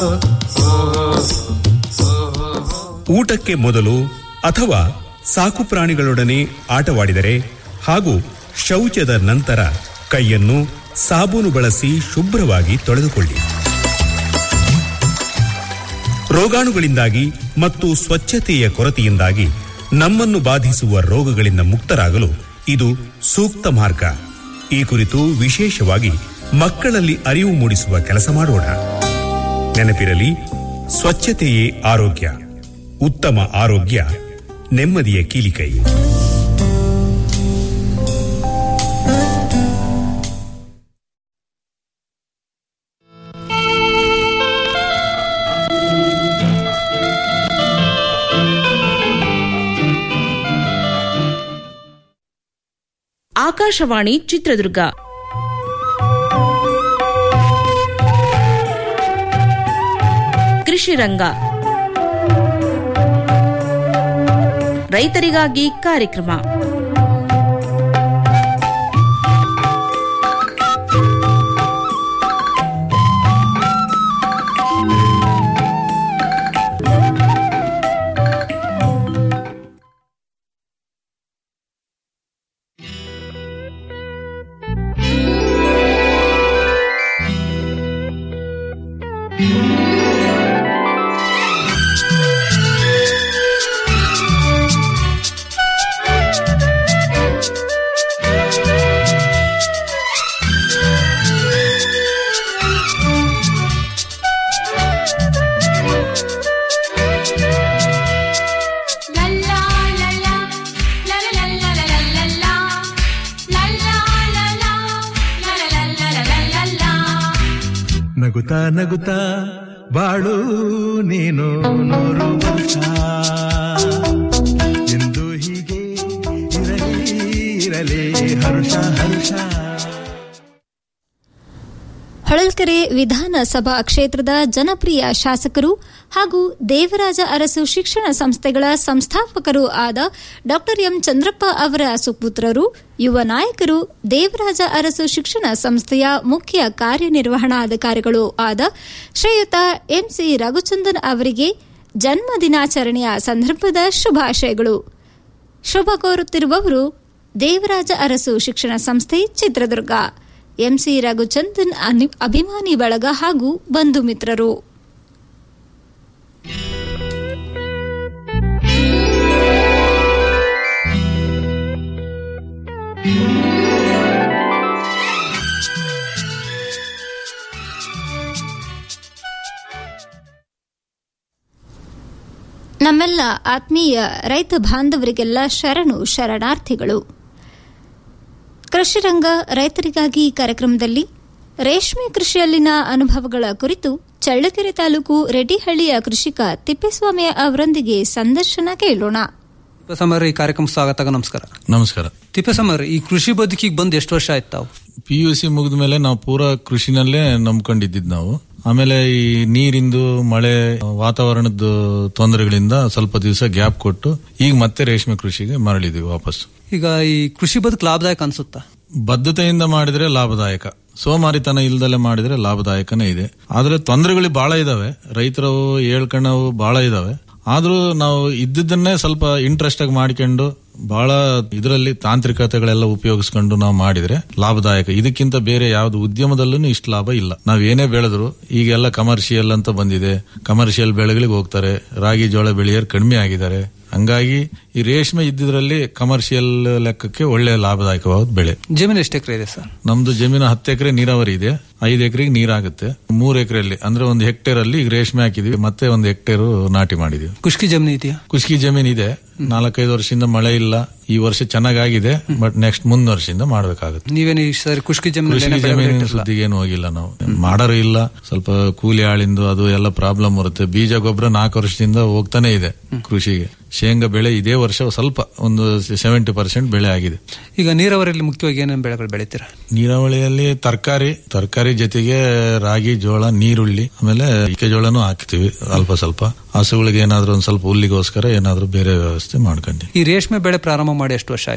ಊಟಕ್ಕೆ ಮೊದಲು ಅಥವಾ ಸಾಕು ಪ್ರಾಣಿಗಳೊಡನೆ ಆಟವಾಡಿದರೆ ಹಾಗೂ ಶೌಚದ ನಂತರ ಕೈಯನ್ನು ಸಾಬೂನು ಬಳಸಿ ಶುಭ್ರವಾಗಿ ತೊಳೆದುಕೊಳ್ಳಿ ರೋಗಾಣುಗಳಿಂದಾಗಿ ಮತ್ತು ಸ್ವಚ್ಛತೆಯ ಕೊರತೆಯಿಂದಾಗಿ ನಮ್ಮನ್ನು ಬಾಧಿಸುವ ರೋಗಗಳಿಂದ ಮುಕ್ತರಾಗಲು ಇದು ಸೂಕ್ತ ಮಾರ್ಗ ಈ ಕುರಿತು ವಿಶೇಷವಾಗಿ ಮಕ್ಕಳಲ್ಲಿ ಅರಿವು ಮೂಡಿಸುವ ಕೆಲಸ ಮಾಡೋಣ ನೆನಪಿರಲಿ ಸ್ವಚ್ಛತೆಯೇ ಆರೋಗ್ಯ ಉತ್ತಮ ಆರೋಗ್ಯ ನೆಮ್ಮದಿಯ ಕೀಲಿಕೈ ಆಕಾಶವಾಣಿ ಚಿತ್ರದುರ್ಗ ಕೃಷಿ ರಂಗ ರೈತರಿಗಾಗಿ ಕಾರ್ಯಕ್ರಮ ನಗುತ್ತಾ ನಗುತ್ತಾ ಬಾಳು ನೀನು ನೂರು ವರ್ಷ ಎಂದು ಹೀಗೆ ಇರಲಿ ಇರಲಿ ಹರುಷ ಹರುಷ ಹೊಳಲ್ಕೆರೆ ವಿಧಾನಸಭಾ ಕ್ಷೇತ್ರದ ಜನಪ್ರಿಯ ಶಾಸಕರು ಹಾಗೂ ದೇವರಾಜ ಅರಸು ಶಿಕ್ಷಣ ಸಂಸ್ಥೆಗಳ ಸಂಸ್ಥಾಪಕರೂ ಆದ ಡಾ ಎಂ ಚಂದ್ರಪ್ಪ ಅವರ ಸುಪುತ್ರರು ಯುವ ನಾಯಕರು ದೇವರಾಜ ಅರಸು ಶಿಕ್ಷಣ ಸಂಸ್ಥೆಯ ಮುಖ್ಯ ಕಾರ್ಯನಿರ್ವಹಣಾಧಿಕಾರಿಗಳೂ ಆದ ಶ್ರೀಯುತ ಎಂಸಿ ರಘುಚಂದನ್ ಅವರಿಗೆ ಜನ್ಮ ದಿನಾಚರಣೆಯ ಸಂದರ್ಭದ ಶುಭಾಶಯಗಳು ಶುಭ ಕೋರುತ್ತಿರುವವರು ದೇವರಾಜ ಅರಸು ಶಿಕ್ಷಣ ಸಂಸ್ಥೆ ಚಿತ್ರದುರ್ಗ ಎಂಸಿ ರಘುಚಂದನ್ ಅನಿ- ಅಭಿಮಾನಿ ಬಳಗ ಹಾಗೂ ಬಂಧು ಮಿತ್ರರು ನಮ್ಮೆಲ್ಲ ಆತ್ಮೀಯ ರೈತ ಬಾಂಧವರಿಗೆಲ್ಲ ಶರಣು ಶರಣಾರ್ಥಿಗಳು ಕೃಷಿರಂಗ ರೈತರಿಗಾಗಿ ಕಾರ್ಯಕ್ರಮದಲ್ಲಿ ರೇಷ್ಮೆ ಕೃಷಿಯಲ್ಲಿನ ಅನುಭವಗಳ ಕುರಿತು ಚಳ್ಳಕೆರೆ ತಾಲೂಕು ರೆಡ್ಡಿಹಳ್ಳಿಯ ಕೃಷಿಕ ತಿಪ್ಪೇಸ್ವಾಮಿ ಅವರೊಂದಿಗೆ ಸಂದರ್ಶನ ಕೇಳೋಣ ತಿಪ್ಪೇಸ್ವಾಮಿ ಈ ಕಾರ್ಯಕ್ರಮ ಸ್ವಾಗತ ನಮಸ್ಕಾರ ನಮಸ್ಕಾರ ತಿಪ್ಪೇಸ್ವಾಮಿ ಈ ಕೃಷಿ ಬದುಕಿಗೆ ಬಂದು ಎಷ್ಟು ವರ್ಷ ಆಯ್ತು ತಾವು ಪಿ ಯು ಸಿ ಮುಗಿದ ಮೇಲೆ ನಾವು ಪೂರಾ ಕೃಷಿನಲ್ಲೇ ನಂಬ್ಕೊಂಡಿದ್ದಿದ್ ನಾವು ಆಮೇಲೆ ಈ ನೀರಿಂದು ಮಳೆ ವಾತಾವರಣದ ತೊಂದರೆಗಳಿಂದ ಸ್ವಲ್ಪ ದಿವಸ ಗ್ಯಾಪ್ ಕೊಟ್ಟು ಈಗ ಮತ್ತೆ ರೇಷ್ಮೆ ಕೃಷಿಗೆ ಮರಳಿದ್ವಿ ವಾಪಸ್ ಈಗ ಈ ಕೃಷಿ ಬದುಕು ಲಾಭದಾಯಕ ಅನ್ಸುತ್ತಾ ಬದ್ಧತೆಯಿಂದ ಮಾಡಿದ್ರೆ ಲಾಭದಾಯಕ ಸೋಮಾರಿತನ ಇಲ್ದಲೆ ಮಾಡಿದ್ರೆ ಲಾಭದಾಯಕನೇ ಇದೆ ಆದ್ರೆ ತೊಂದರೆಗಳು ಬಹಳ ಇದಾವೆ ರೈತರವು ಹೇಳ್ಕಣವು ಬಹಳ ಇದಾವೆ ಆದ್ರೂ ನಾವು ಇದ್ದಿದ್ದನ್ನೇ ಸ್ವಲ್ಪ ಇಂಟ್ರೆಸ್ಟ್ ಆಗಿ ಮಾಡ್ಕೊಂಡು ಬಹಳ ಇದರಲ್ಲಿ ತಾಂತ್ರಿಕತೆಗಳೆಲ್ಲ ಉಪಯೋಗಿಸ್ಕೊಂಡು ನಾವು ಮಾಡಿದ್ರೆ ಲಾಭದಾಯಕ ಇದಕ್ಕಿಂತ ಬೇರೆ ಯಾವ್ದು ಉದ್ಯಮದಲ್ಲೂ ಇಷ್ಟು ಲಾಭ ಇಲ್ಲ ನಾವ್ ಏನೇ ಬೆಳೆದ್ರು ಈಗೆಲ್ಲ ಕಮರ್ಷಿಯಲ್ ಅಂತ ಬಂದಿದೆ ಕಮರ್ಷಿಯಲ್ ಬೆಳೆಗಳಿಗೆ ಹೋಗ್ತಾರೆ ರಾಗಿ ಜೋಳ ಬೆಳೆಯರು ಕಡಿಮೆ ಆಗಿದ್ದಾರೆ ಹಂಗಾಗಿ ಈ ರೇಷ್ಮೆ ಇದ್ದಿದ್ರಲ್ಲಿ ಕಮರ್ಷಿಯಲ್ ಲೆಕ್ಕಕ್ಕೆ ಒಳ್ಳೆ ಲಾಭದಾಯಕವಾದ ಬೆಳೆ ಜಮೀನು ಎಷ್ಟು ಎಕರೆ ಇದೆ ಸರ್ ನಮ್ದು ಜಮೀನು ಹತ್ತು ಎಕರೆ ನೀರಾವರಿ ಇದೆ ಐದು ಎಕರೆಗೆ ನೀರಾಗುತ್ತೆ ಮೂರು ಎಕರೆಯಲ್ಲಿ ಅಂದ್ರೆ ಒಂದು ಹೆಕ್ಟೇರ್ ಅಲ್ಲಿ ಈಗ ರೇಷ್ಮೆ ಹಾಕಿದೀವಿ ಮತ್ತೆ ಒಂದು ಹೆಕ್ಟೇರ್ ನಾಟಿ ಮಾಡಿದೀವಿ ಕುಷ್ಕಿ ಜಮೀನು ಇದೆಯಾ ಕುಷ್ಕಿ ಜಮೀನ್ ಇದೆ ನಾಲ್ಕೈದು ವರ್ಷದಿಂದ ಮಳೆ ಇಲ್ಲ ಈ ವರ್ಷ ಚೆನ್ನಾಗಾಗಿದೆ ಬಟ್ ನೆಕ್ಸ್ಟ್ ಮುಂದ್ ವರ್ಷದಿಂದ ಮಾಡ್ಬೇಕಾಗುತ್ತೆ ನೀವೇನು ಈ ಸರಿ ಕುಷ್ಕಿ ಜಮೀನು ಕೃಷಿ ಜಮೀನಿನ ಸುದ್ದಿಗೆ ಏನು ಹೋಗಿಲ್ಲ ನಾವು ಮಾಡೋರು ಇಲ್ಲ ಸ್ವಲ್ಪ ಕೂಲಿ ಆಳಿಂದು ಅದು ಎಲ್ಲ ಪ್ರಾಬ್ಲಮ್ ಬರುತ್ತೆ ಬೀಜ ಗೊಬ್ಬರ ನಾಲ್ಕು ವರ್ಷದಿಂದ ಹೋಗ್ತಾನೆ ಇದೆ ಕೃಷಿಗೆ ಶೇಂಗಾ ಬೆಳೆ ಇದೇ ವರ್ಷ ಸ್ವಲ್ಪ ಒಂದು ಸೆವೆಂಟಿ ಪರ್ಸೆಂಟ್ ಬೆಳೆ ಆಗಿದೆ ಈಗ ನೀರಾವರಿಯಲ್ಲಿ ಮುಖ್ಯವಾಗಿ ಏನೇನು ಬೆಳೆಗಳು ಬೆಳಿತೀರಾ ನೀರಾವಳಿಯಲ್ಲಿ ತರಕಾರಿ ತರಕಾರಿ ಜೊತೆಗೆ ರಾಗಿ ಜೋಳ ನೀರುಳ್ಳಿ ಆಮೇಲೆ ಮೆಕ್ಕೆಜೋಳನೂ ಹಾಕ್ತಿವಿ ಅಲ್ಪ ಸ್ವಲ್ಪ ಹಸುಗಳಿಗೆ ಏನಾದ್ರೂ ಒಂದ್ ಸ್ವಲ್ಪ ಹುಲ್ಲಿಗೋಸ್ಕರ ಏನಾದ್ರೂ ಬೇರೆ ವ್ಯವಸ್ಥೆ ಮಾಡ್ಕೊಂಡಿ ಈ ರೇಷ್ಮೆ ಬೆಳೆ ಪ್ರಾರಂಭ ಮಾಡಿ ಎಷ್ಟು ವರ್ಷ ಆಯ್ತು ಸರ್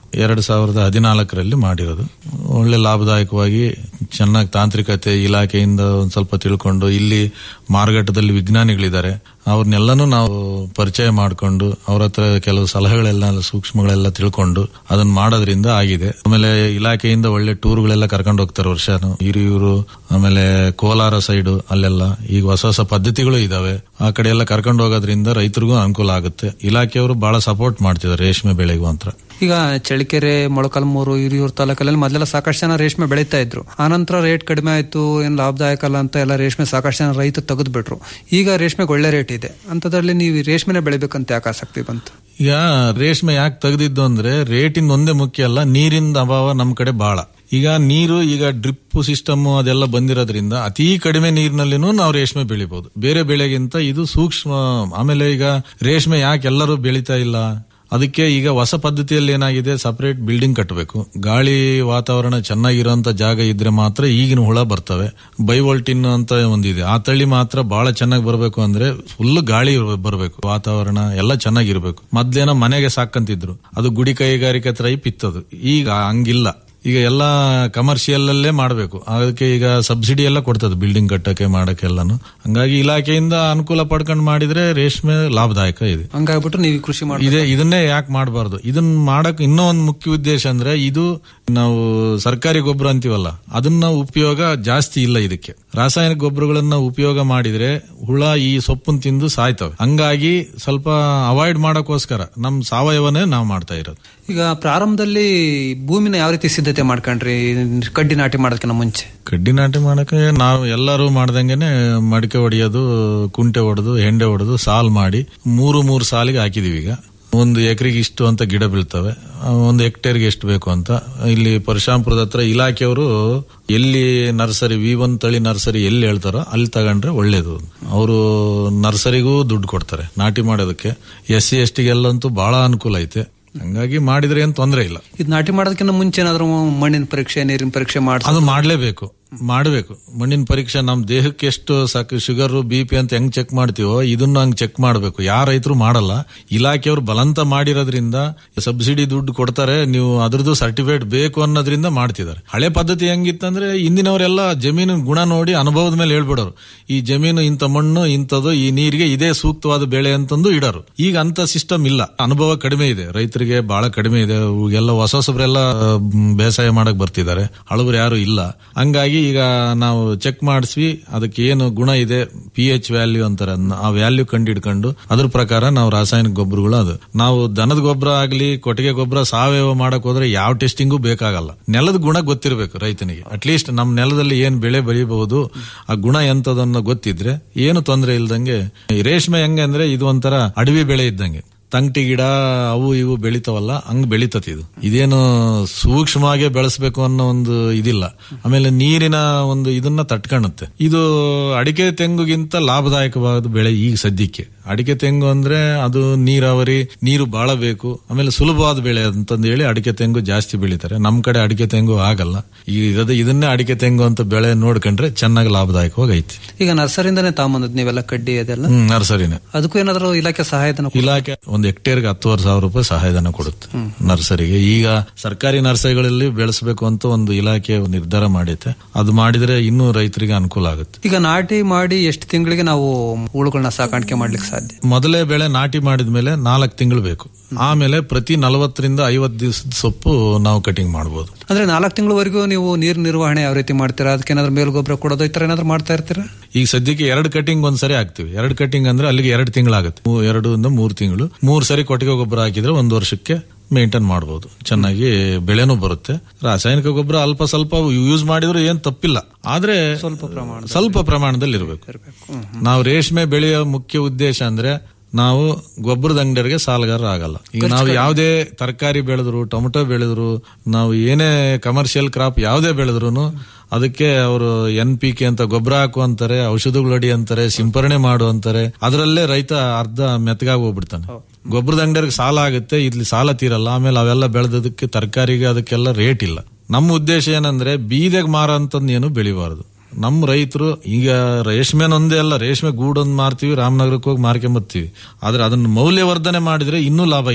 ಎರಡ್ ಸಾವಿರದ ಹದಿನಾಲ್ಕರಲ್ಲಿ ಮಾಡಿರೋದು ಒಳ್ಳೆ ಲಾಭದಾಯಕವಾಗಿ ಚೆನ್ನಾಗಿ ತಾಂತ್ರಿಕತೆ ಇಲಾಖೆಯಿಂದ ಒಂದ್ ಸ್ವಲ್ಪ ತಿಳ್ಕೊಂಡು ಇಲ್ಲಿ ಮಾರುಕಟ್ಟೆದಲ್ಲಿ ವಿಜ್ಞಾನಿಗಳಿದ್ದಾರೆ ಅವ್ರನ್ನೆಲ್ಲನೂ ನಾವು ಪರಿಚಯ ಮಾಡಿಕೊಂಡು ಅವ್ರ ಹತ್ರ ಕೆಲವು ಸಲಹೆಗಳೆಲ್ಲ ಸೂಕ್ಷ್ಮಗಳೆಲ್ಲ ತಿಳ್ಕೊಂಡು ಅದನ್ನ ಮಾಡೋದ್ರಿಂದ ಆಗಿದೆ ಆಮೇಲೆ ಇಲಾಖೆಯಿಂದ ಒಳ್ಳೆ ಟೂರ್ಗಳೆಲ್ಲ ಕರ್ಕೊಂಡು ಹೋಗ್ತಾರೆ ವರ್ಷನು ಹಿರಿಯೂರು ಆಮೇಲೆ ಕೋಲಾರ ಸೈಡು ಅಲ್ಲೆಲ್ಲ ಈಗ ಹೊಸ ಹೊಸ ಪದ್ಧತಿಗಳು ಇದಾವೆ ಆ ಕಡೆ ಎಲ್ಲ ಕರ್ಕೊಂಡು ಹೋಗೋದ್ರಿಂದ ರೈತರಿಗೂ ಅನುಕೂಲ ಆಗುತ್ತೆ ಇಲಾಖೆಯವರು ಬಹಳ ಸಪೋರ್ಟ್ ಮಾಡ್ತಿದ್ದಾರೆ ರೇಷ್ಮೆ ಬೆಳೆಗೂ ಅಂತ ಈಗ ಚಳಿಕೆರೆ ಮೊಳಕಾಲ್ಮೂರು ಹಿರಿಯೂರು ತಾಲೂಕಲ್ಲಿ ಮೊದಲೆಲ್ಲ ಸಾಕಷ್ಟು ಜನ ರೇಷ್ಮೆ ಬೆಳೀತಾ ಇದ್ರು ಆನಂತರ ರೇಟ್ ಕಡಿಮೆ ಆಯ್ತು ಏನ್ ಲಾಭದಾಯಕ ಅಲ್ಲ ಅಂತ ಎಲ್ಲ ರೇಷ್ಮೆ ಸಾಕಷ್ಟು ಜನ ರೈತರು ತೆಗೆದು ಬಿಟ್ರು ಈಗ ರೇಷ್ಮೆಗೆ ಒಳ್ಳೆ ರೇಟ್ ಇದೆ ಅಂತದ್ರಲ್ಲಿ ನೀವು ಈ ರೇಷ್ಮೆನೆ ಬೆಳಿಬೇಕಂತ ಯಾಕೆ ಆಸಕ್ತಿ ಬಂತು ಈಗ ರೇಷ್ಮೆ ಯಾಕೆ ತೆಗೆದಿದ್ದು ಅಂದ್ರೆ ರೇಟಿಂದ ಒಂದೇ ಮುಖ್ಯ ಅಲ್ಲ ನೀರಿನ ಅಭಾವ ನಮ್ ಕಡೆ ಬಹಳ ಈಗ ನೀರು ಈಗ ಡ್ರಿಪ್ ಸಿಸ್ಟಮ್ ಅದೆಲ್ಲ ಬಂದಿರೋದ್ರಿಂದ ಅತಿ ಕಡಿಮೆ ನೀರಿನಲ್ಲಿನೂ ನಾವು ರೇಷ್ಮೆ ಬೆಳಿಬಹುದು ಬೇರೆ ಬೆಳೆಗಿಂತ ಇದು ಸೂಕ್ಷ್ಮ ಆಮೇಲೆ ಈಗ ರೇಷ್ಮೆ ಯಾಕೆ ಎಲ್ಲರೂ ಬೆಳಿತಾ ಇಲ್ಲ ಅದಕ್ಕೆ ಈಗ ಹೊಸ ಪದ್ಧತಿಯಲ್ಲಿ ಏನಾಗಿದೆ ಸಪರೇಟ್ ಬಿಲ್ಡಿಂಗ್ ಕಟ್ಟಬೇಕು ಗಾಳಿ ವಾತಾವರಣ ಚೆನ್ನಾಗಿರೋಂತ ಜಾಗ ಇದ್ರೆ ಮಾತ್ರ ಈಗಿನ ಹುಳ ಬರ್ತವೆ ಬೈವೋಲ್ಟಿನ್ ಅಂತ ಒಂದಿದೆ ಆ ತಳಿ ಮಾತ್ರ ಬಹಳ ಚೆನ್ನಾಗಿ ಬರಬೇಕು ಅಂದ್ರೆ ಫುಲ್ ಗಾಳಿ ಬರಬೇಕು ವಾತಾವರಣ ಎಲ್ಲ ಚೆನ್ನಾಗಿರ್ಬೇಕು ಮೊದ್ಲೇನೋ ಮನೆಗೆ ಸಾಕಂತಿದ್ರು ಅದು ಗುಡಿ ಕೈಗಾರಿಕೆ ಟೈಪ್ ಇತ್ತದು ಈಗ ಹಂಗಿಲ್ಲ ಈಗ ಎಲ್ಲ ಕಮರ್ಷಿಯಲ್ ಅಲ್ಲೇ ಮಾಡಬೇಕು ಅದಕ್ಕೆ ಈಗ ಸಬ್ಸಿಡಿ ಎಲ್ಲ ಕೊಡ್ತದೆ ಬಿಲ್ಡಿಂಗ್ ಕಟ್ಟಕ್ಕೆ ಮಾಡಕ್ಕೆಲ್ಲಾನು ಹಂಗಾಗಿ ಇಲಾಖೆಯಿಂದ ಅನುಕೂಲ ಪಡ್ಕೊಂಡು ಮಾಡಿದ್ರೆ ರೇಷ್ಮೆ ಲಾಭದಾಯಕ ಇದೆ ಹಂಗಾಗ್ಬಿಟ್ಟು ನೀವು ಕೃಷಿ ಮಾಡಿ ಇದೆ ಇದನ್ನೇ ಯಾಕೆ ಮಾಡಬಾರ್ದು ಇದನ್ನ ಮಾಡಕ್ ಇನ್ನೂ ಒಂದು ಮುಖ್ಯ ಉದ್ದೇಶ ಅಂದ್ರೆ ಇದು ನಾವು ಸರ್ಕಾರಿ ಗೊಬ್ಬರ ಅಂತೀವಲ್ಲ ಅದನ್ನ ಉಪಯೋಗ ಜಾಸ್ತಿ ಇಲ್ಲ ಇದಕ್ಕೆ ರಾಸಾಯನಿಕ ಗೊಬ್ಬರಗಳನ್ನ ಉಪಯೋಗ ಮಾಡಿದ್ರೆ ಹುಳ ಈ ಸೊಪ್ಪನ್ನು ತಿಂದು ಸಾಯ್ತವೆ ಹಂಗಾಗಿ ಸ್ವಲ್ಪ ಅವಾಯ್ಡ್ ಮಾಡಕ್ಕೋಸ್ಕರ ನಮ್ ಸಾವಯವನೇ ನಾವು ಮಾಡ್ತಾ ಇರೋದು ಈಗ ಪ್ರಾರಂಭದಲ್ಲಿ ಭೂಮಿನ ಯಾವ ರೀತಿ ಸಿದ್ಧತೆ ಮಾಡ್ಕೊಂಡ್ರಿ ಕಡ್ಡಿ ನಾಟಿ ಮಾಡೋದಕ್ಕಿಂತ ಮುಂಚೆ ಕಡ್ಡಿ ನಾಟಿ ಮಾಡಕ್ಕೆ ನಾವು ಎಲ್ಲರೂ ಮಾಡ್ದಂಗೆನೆ ಮಡಿಕೆ ಹೊಡೆಯೋದು ಕುಂಟೆ ಹೊಡೆದು ಹೆಂಡೆ ಹೊಡೆದು ಸಾಲ್ ಮಾಡಿ ಮೂರು ಮೂರು ಸಾಲಿಗೆ ಹಾಕಿದೀವಿ ಈಗ ಒಂದು ಎಕರೆಗೆ ಇಷ್ಟು ಅಂತ ಗಿಡ ಬೀಳ್ತವೆ ಆ, ಒಂದು ಹೆಕ್ಟೇರ್ಗೆ ಎಷ್ಟು ಬೇಕು ಅಂತ ಇಲ್ಲಿ ಪರಶುರಾಂಪುರದ ಹತ್ರ ಇಲಾಖೆಯವರು ಎಲ್ಲಿ ನರ್ಸರಿ ವಿ ಒನ್ ತಳಿ ನರ್ಸರಿ ಎಲ್ಲಿ ಹೇಳ್ತಾರೋ ಅಲ್ಲಿ ತಗೊಂಡ್ರೆ ಒಳ್ಳೇದು ಅವರು ನರ್ಸರಿಗೂ ದುಡ್ಡು ಕೊಡ್ತಾರೆ ನಾಟಿ ಮಾಡೋದಕ್ಕೆ ಎಸ್ ಸಿ ಎಸ್ ಟಿಗೆಲ್ಲಂತೂ ಬಹಳ ಅನುಕೂಲ ಐತೆ ಹಂಗಾಗಿ ಮಾಡಿದ್ರೆ ಏನ್ ತೊಂದರೆ ಇಲ್ಲ ಇದು ನಾಟಿ ಮಾಡೋದಕ್ಕಿಂತ ಮುಂಚೆ ಏನಾದ್ರು ಮಣ್ಣಿನ ಪರೀಕ್ಷೆ ನೀರಿನ ಪರೀಕ್ಷೆ ಮಾಡಿ ಅದು ಮಾಡಲೇಬೇಕು ಮಾಡಬೇಕು ಮಣ್ಣಿನ ಪರೀಕ್ಷೆ ನಮ್ಮ ದೇಹಕ್ಕೆ ಎಷ್ಟು ಸಾಕು ಶುಗರ್ ಬಿ ಪಿ ಅಂತ ಹೆಂಗ್ ಚೆಕ್ ಮಾಡ್ತೀವೋ ಇದನ್ನ ಹಂಗ್ ಚೆಕ್ ಮಾಡಬೇಕು ಯಾವ ರೈತರು ಮಾಡಲ್ಲ ಇಲಾಖೆಯವರು ಬಲಂತ ಮಾಡಿರೋದ್ರಿಂದ ಸಬ್ಸಿಡಿ ದುಡ್ಡು ಕೊಡ್ತಾರೆ ನೀವು ಅದ್ರದ್ದು ಸರ್ಟಿಫಿಕೇಟ್ ಬೇಕು ಅನ್ನೋದ್ರಿಂದ ಮಾಡ್ತಿದ್ದಾರೆ ಹಳೆ ಪದ್ಧತಿ ಹೆಂಗಿತ್ತಂದ್ರೆ ಇಂದಿನವರೆಲ್ಲ ಜಮೀನು ಗುಣ ನೋಡಿ ಅನುಭವದ ಮೇಲೆ ಹೇಳ್ಬಿಡೋರು ಈ ಜಮೀನು ಇಂಥ ಮಣ್ಣು ಇಂಥದ್ದು ಈ ನೀರಿಗೆ ಇದೇ ಸೂಕ್ತವಾದ ಬೆಳೆ ಅಂತಂದು ಇಡೋರು ಈಗ ಅಂತ ಸಿಸ್ಟಮ್ ಇಲ್ಲ ಅನುಭವ ಕಡಿಮೆ ಇದೆ ರೈತರಿಗೆ ಬಹಳ ಕಡಿಮೆ ಇದೆ ಎಲ್ಲ ಹೊಸ ಹೊಸಬ್ರೆಲ್ಲ ಮ್, ಬೇಸಾಯ ಮಾಡಕ್ ಬರ್ತಿದ್ದಾರೆ ಹಳಬರು ಯಾರು ಇಲ್ಲ ಹಂಗಾಗಿ ಈಗ ನಾವು ಚೆಕ್ ಮಾಡಿಸ್ವಿ ಅದಕ್ಕೆ ಏನು ಗುಣ ಇದೆ ಪಿ ಎಚ್ ವ್ಯಾಲ್ಯೂ ಅಂತಾರೆ ಅದನ್ನ. ಆ ವ್ಯಾಲ್ಯೂ ಕಂಡು ಹಿಡ್ಕೊಂಡು ಅದ್ರ ಪ್ರಕಾರ ನಾವು ರಾಸಾಯನಿಕ ಗೊಬ್ಬರಗಳು ಅದು ನಾವು ದನದ ಗೊಬ್ಬರ ಆಗ್ಲಿ ಕೊಟ್ಟಿಗೆ ಗೊಬ್ಬರ ಸಾವಯವ ಮಾಡಕ್ ಹೋದ್ರೆ ಯಾವ ಟೆಸ್ಟಿಂಗು ಬೇಕಾಗಲ್ಲ ನೆಲದ ಗುಣ ಗೊತ್ತಿರಬೇಕು ರೈತನಿಗೆ ಅಟ್ಲೀಸ್ಟ್ ನಮ್ಮ ನೆಲದಲ್ಲಿ ಏನ್ ಬೆಳೆ ಬೆಳಿಬಹುದು ಆ ಗುಣ ಎಂತದನ್ನ ಗೊತ್ತಿದ್ರೆ ಏನು ತೊಂದರೆ ಇಲ್ದಂಗೆ ಈ ರೇಷ್ಮೆ ಹೆಂಗೆ ಅಂದ್ರೆ ಇದು ಒಂಥರ ಅಡವಿ ಬೆಳೆ ಇದ್ದಂಗೆ ತಂಗಟಿ ಗಿಡ ಅವು ಇವು ಬೆಳಿತಾವಲ್ಲ ಹಂಗ್ ಬೆಳಿತತಿ ಇದು ಇದೇನು ಸೂಕ್ಷ್ಮವಾಗಿ ಬೆಳೆಸ್ಬೇಕು ಅನ್ನೋ ಒಂದು ಇದಿಲ್ಲ ಆಮೇಲೆ ನೀರಿನ ಒಂದು ಇದನ್ನ ತಟ್ಕೊಳ್ಳುತ್ತೆ ಇದು ಅಡಿಕೆ ತೆಂಗುಗಿಂತ ಲಾಭದಾಯಕವಾದ ಬೆಳೆ ಈಗ ಸದ್ಯಕ್ಕೆ ಅಡಿಕೆ ತೆಂಗು ಅಂದ್ರೆ ಅದು ನೀರಾವರಿ ನೀರು ಬಹಳ ಬೇಕು ಆಮೇಲೆ ಸುಲಭವಾದ ಬೆಳೆ ಅಂತಂದು ಹೇಳಿ ಅಡಿಕೆ ತೆಂಗು ಜಾಸ್ತಿ ಬೆಳಿತಾರೆ ನಮ್ ಕಡೆ ಅಡಿಕೆ ತೆಂಗು ಆಗಲ್ಲ ಈಗ ಇರೋದು ಇದನ್ನೇ ಅಡಿಕೆ ತೆಂಗು ಅಂತ ಬೆಳೆ ನೋಡ್ಕೊಂಡ್ರೆ ಚೆನ್ನಾಗಿ ಲಾಭದಾಯಕವಾಗಿ ಐತಿ ಈಗ ನರ್ಸರಿಯಿಂದನೇ ತಾಂಬಂದದ್ ನೀವೆಲ್ಲ ಕಡ್ಡಿ ಅದೆಲ್ಲ ಹ್ಮ್ ನರ್ಸರಿನೇ ಅದಕ್ಕೂ ಏನಾದ್ರು ಇಲಾಖೆ ಸಹಾಯಧನ ಕೊಡ್- ಇಲಾಖೆ ಒಂದು ಹೆಕ್ಟೇರ್ಗೆ ಹತ್ತುವರೆ ಸಾವಿರ ರೂಪಾಯಿ ಸಹಾಯಧನ ಕೊಡುತ್ತೆ ನರ್ಸರಿಗೆ ಈಗ ಸರ್ಕಾರಿ ನರ್ಸರಿಗಳಲ್ಲಿ ಬೆಳೆಸಬೇಕು ಅಂತ ಒಂದು ಇಲಾಖೆ ನಿರ್ಧಾರ ಮಾಡೈತೆ ಅದು ಮಾಡಿದ್ರೆ ಇನ್ನೂ ರೈತರಿಗೆ ಅನುಕೂಲ ಆಗುತ್ತೆ ಈಗ ನಾಟಿ ಮಾಡಿ ಎಷ್ಟು ತಿಂಗಳಿಗೆ ನಾವು ಹುಳುಗಳನ್ನ ಸಾಕಾಣಿಕೆ ಮಾಡ್ಲಿಕ್ಕೆ ಸಾಧ್ಯ ಮೊದಲೇ ಬೆಳೆ ನಾಟಿ ಮಾಡಿದ್ಮೇಲೆ ನಾಲ್ಕು ತಿಂಗಳು ಬೇಕು ಆಮೇಲೆ ಪ್ರತಿ ನಲವತ್ತರಿಂದ ಐವತ್ತು ದಿವಸದ ಸೊಪ್ಪು ನಾವು ಕಟಿಂಗ್ ಮಾಡಬಹುದು ಅಂದ್ರೆ ನಾಲ್ಕು ತಿಂಗಳವರೆಗೂ ನೀವು ನೀರು ನಿರ್ವಹಣೆ ಯಾವ ರೀತಿ ಮಾಡ್ತೀರಾ ಅದಕ್ಕೆ ಏನಾದ್ರು ಮೇಲ್ ಗೊಬ್ಬರ ಕೊಡೋದು ಈ ತರ ಏನಾದ್ರು ಮಾಡ್ತಾ ಇರ್ತೀರಾ ಈಗ ಸದ್ಯಕ್ಕೆ ಎರಡು ಕಟಿಂಗ್ ಒಂದ್ಸರಿ ಹಾಕ್ತಿವಿ ಎರಡು ಕಟಿಂಗ್ ಅಂದ್ರೆ ಅಲ್ಲಿಗೆ ಎರಡು ತಿಂಗಳಾಗುತ್ತೆ ಮೂ- ಎರಡು ಇಂದ ಮೂರು ತಿಂಗಳು ಮೂರು ಸರಿ ಕೊಟ್ಟಿಗೆ ಗೊಬ್ಬರ ಹಾಕಿದ್ರೆ ಒಂದು ವರ್ಷಕ್ಕೆ ಮೇಂಟೈನ್ ಮಾಡಬಹುದು ಚೆನ್ನಾಗಿ ಬೆಳೆನೂ ಬರುತ್ತೆ ರಾಸಾಯನಿಕ ಗೊಬ್ಬರ ಅಲ್ಪ ಸ್ವಲ್ಪ ಯೂಸ್ ಮಾಡಿದ್ರು ಏನ್ ತಪ್ಪಿಲ್ಲ ಆದ್ರೆ ಸ್ವಲ್ಪ ಪ್ರಮಾಣ ಸ್ವಲ್ಪ ಪ್ರಮಾಣದಲ್ಲಿ ಇರಬೇಕು ನಾವು ರೇಷ್ಮೆ ಬೆಳೆಯೋ ಮುಖ್ಯ ಉದ್ದೇಶ ಅಂದ್ರೆ ನಾವು ಗೊಬ್ಬರದ ಅಂಗಡಿಯರಿಗೆ ಸಾಲಗಾರ ಆಗಲ್ಲ ಈಗ ನಾವು ಯಾವುದೇ ತರಕಾರಿ ಬೆಳೆದ್ರು ಟೊಮೆಟೊ ಬೆಳೆದ್ರು ನಾವು ಏನೇ ಕಮರ್ಷಿಯಲ್ ಕ್ರಾಪ್ ಯಾವುದೇ ಬೆಳೆದ್ರು ಅದಕ್ಕೆ ಅವರು ಎನ್ ಪಿ ಕೆ ಅಂತ ಗೊಬ್ಬರ ಹಾಕು ಅಂತಾರೆ ಔಷಧಗಳು ಹೊಡಿ ಅಂತಾರೆ ಸಿಂಪರಣೆ ಮಾಡು ಅಂತಾರೆ ಅದರಲ್ಲೇ ರೈತ ಅರ್ಧ ಮೆತ್ತಗಾಗಿ ಹೋಗ್ಬಿಡ್ತಾನೆ ಗೊಬ್ಬರದ ಅಂಗಡಿಯರಿಗೆ ಸಾಲ ಆಗುತ್ತೆ ಇಲ್ಲಿ ಸಾಲ ತೀರಲ್ಲ ಆಮೇಲೆ ಅವೆಲ್ಲ ಬೆಳೆದದಕ್ಕೆ ತರಕಾರಿಗೆ ಅದಕ್ಕೆಲ್ಲ ರೇಟ್ ಇಲ್ಲ ನಮ್ಮ ಉದ್ದೇಶ ಏನಂದ್ರೆ ಬೀದೆಗೆ ಮಾರ ಅಂತಂದು ಏನು ಬೆಳಿಬಾರದು ನಮ್ಮ ರೈತರು ಈಗ ರೇಷ್ಮೆನೊಂದೇ ಅಲ್ಲ ರೇಷ್ಮೆ ಗೂಡೊಂದು ಮಾರ್ತೀವಿ ರಾಮನಗರಕ್ಕೆ ಹೋಗಿ ಮಾರ್ಕೊಂಬರ್ತೀವಿ ಆದ್ರೆ ಅದನ್ನ ಮೌಲ್ಯವರ್ಧನೆ ಮಾಡಿದ್ರೆ ಇನ್ನೂ ಲಾಭ ಇದೆ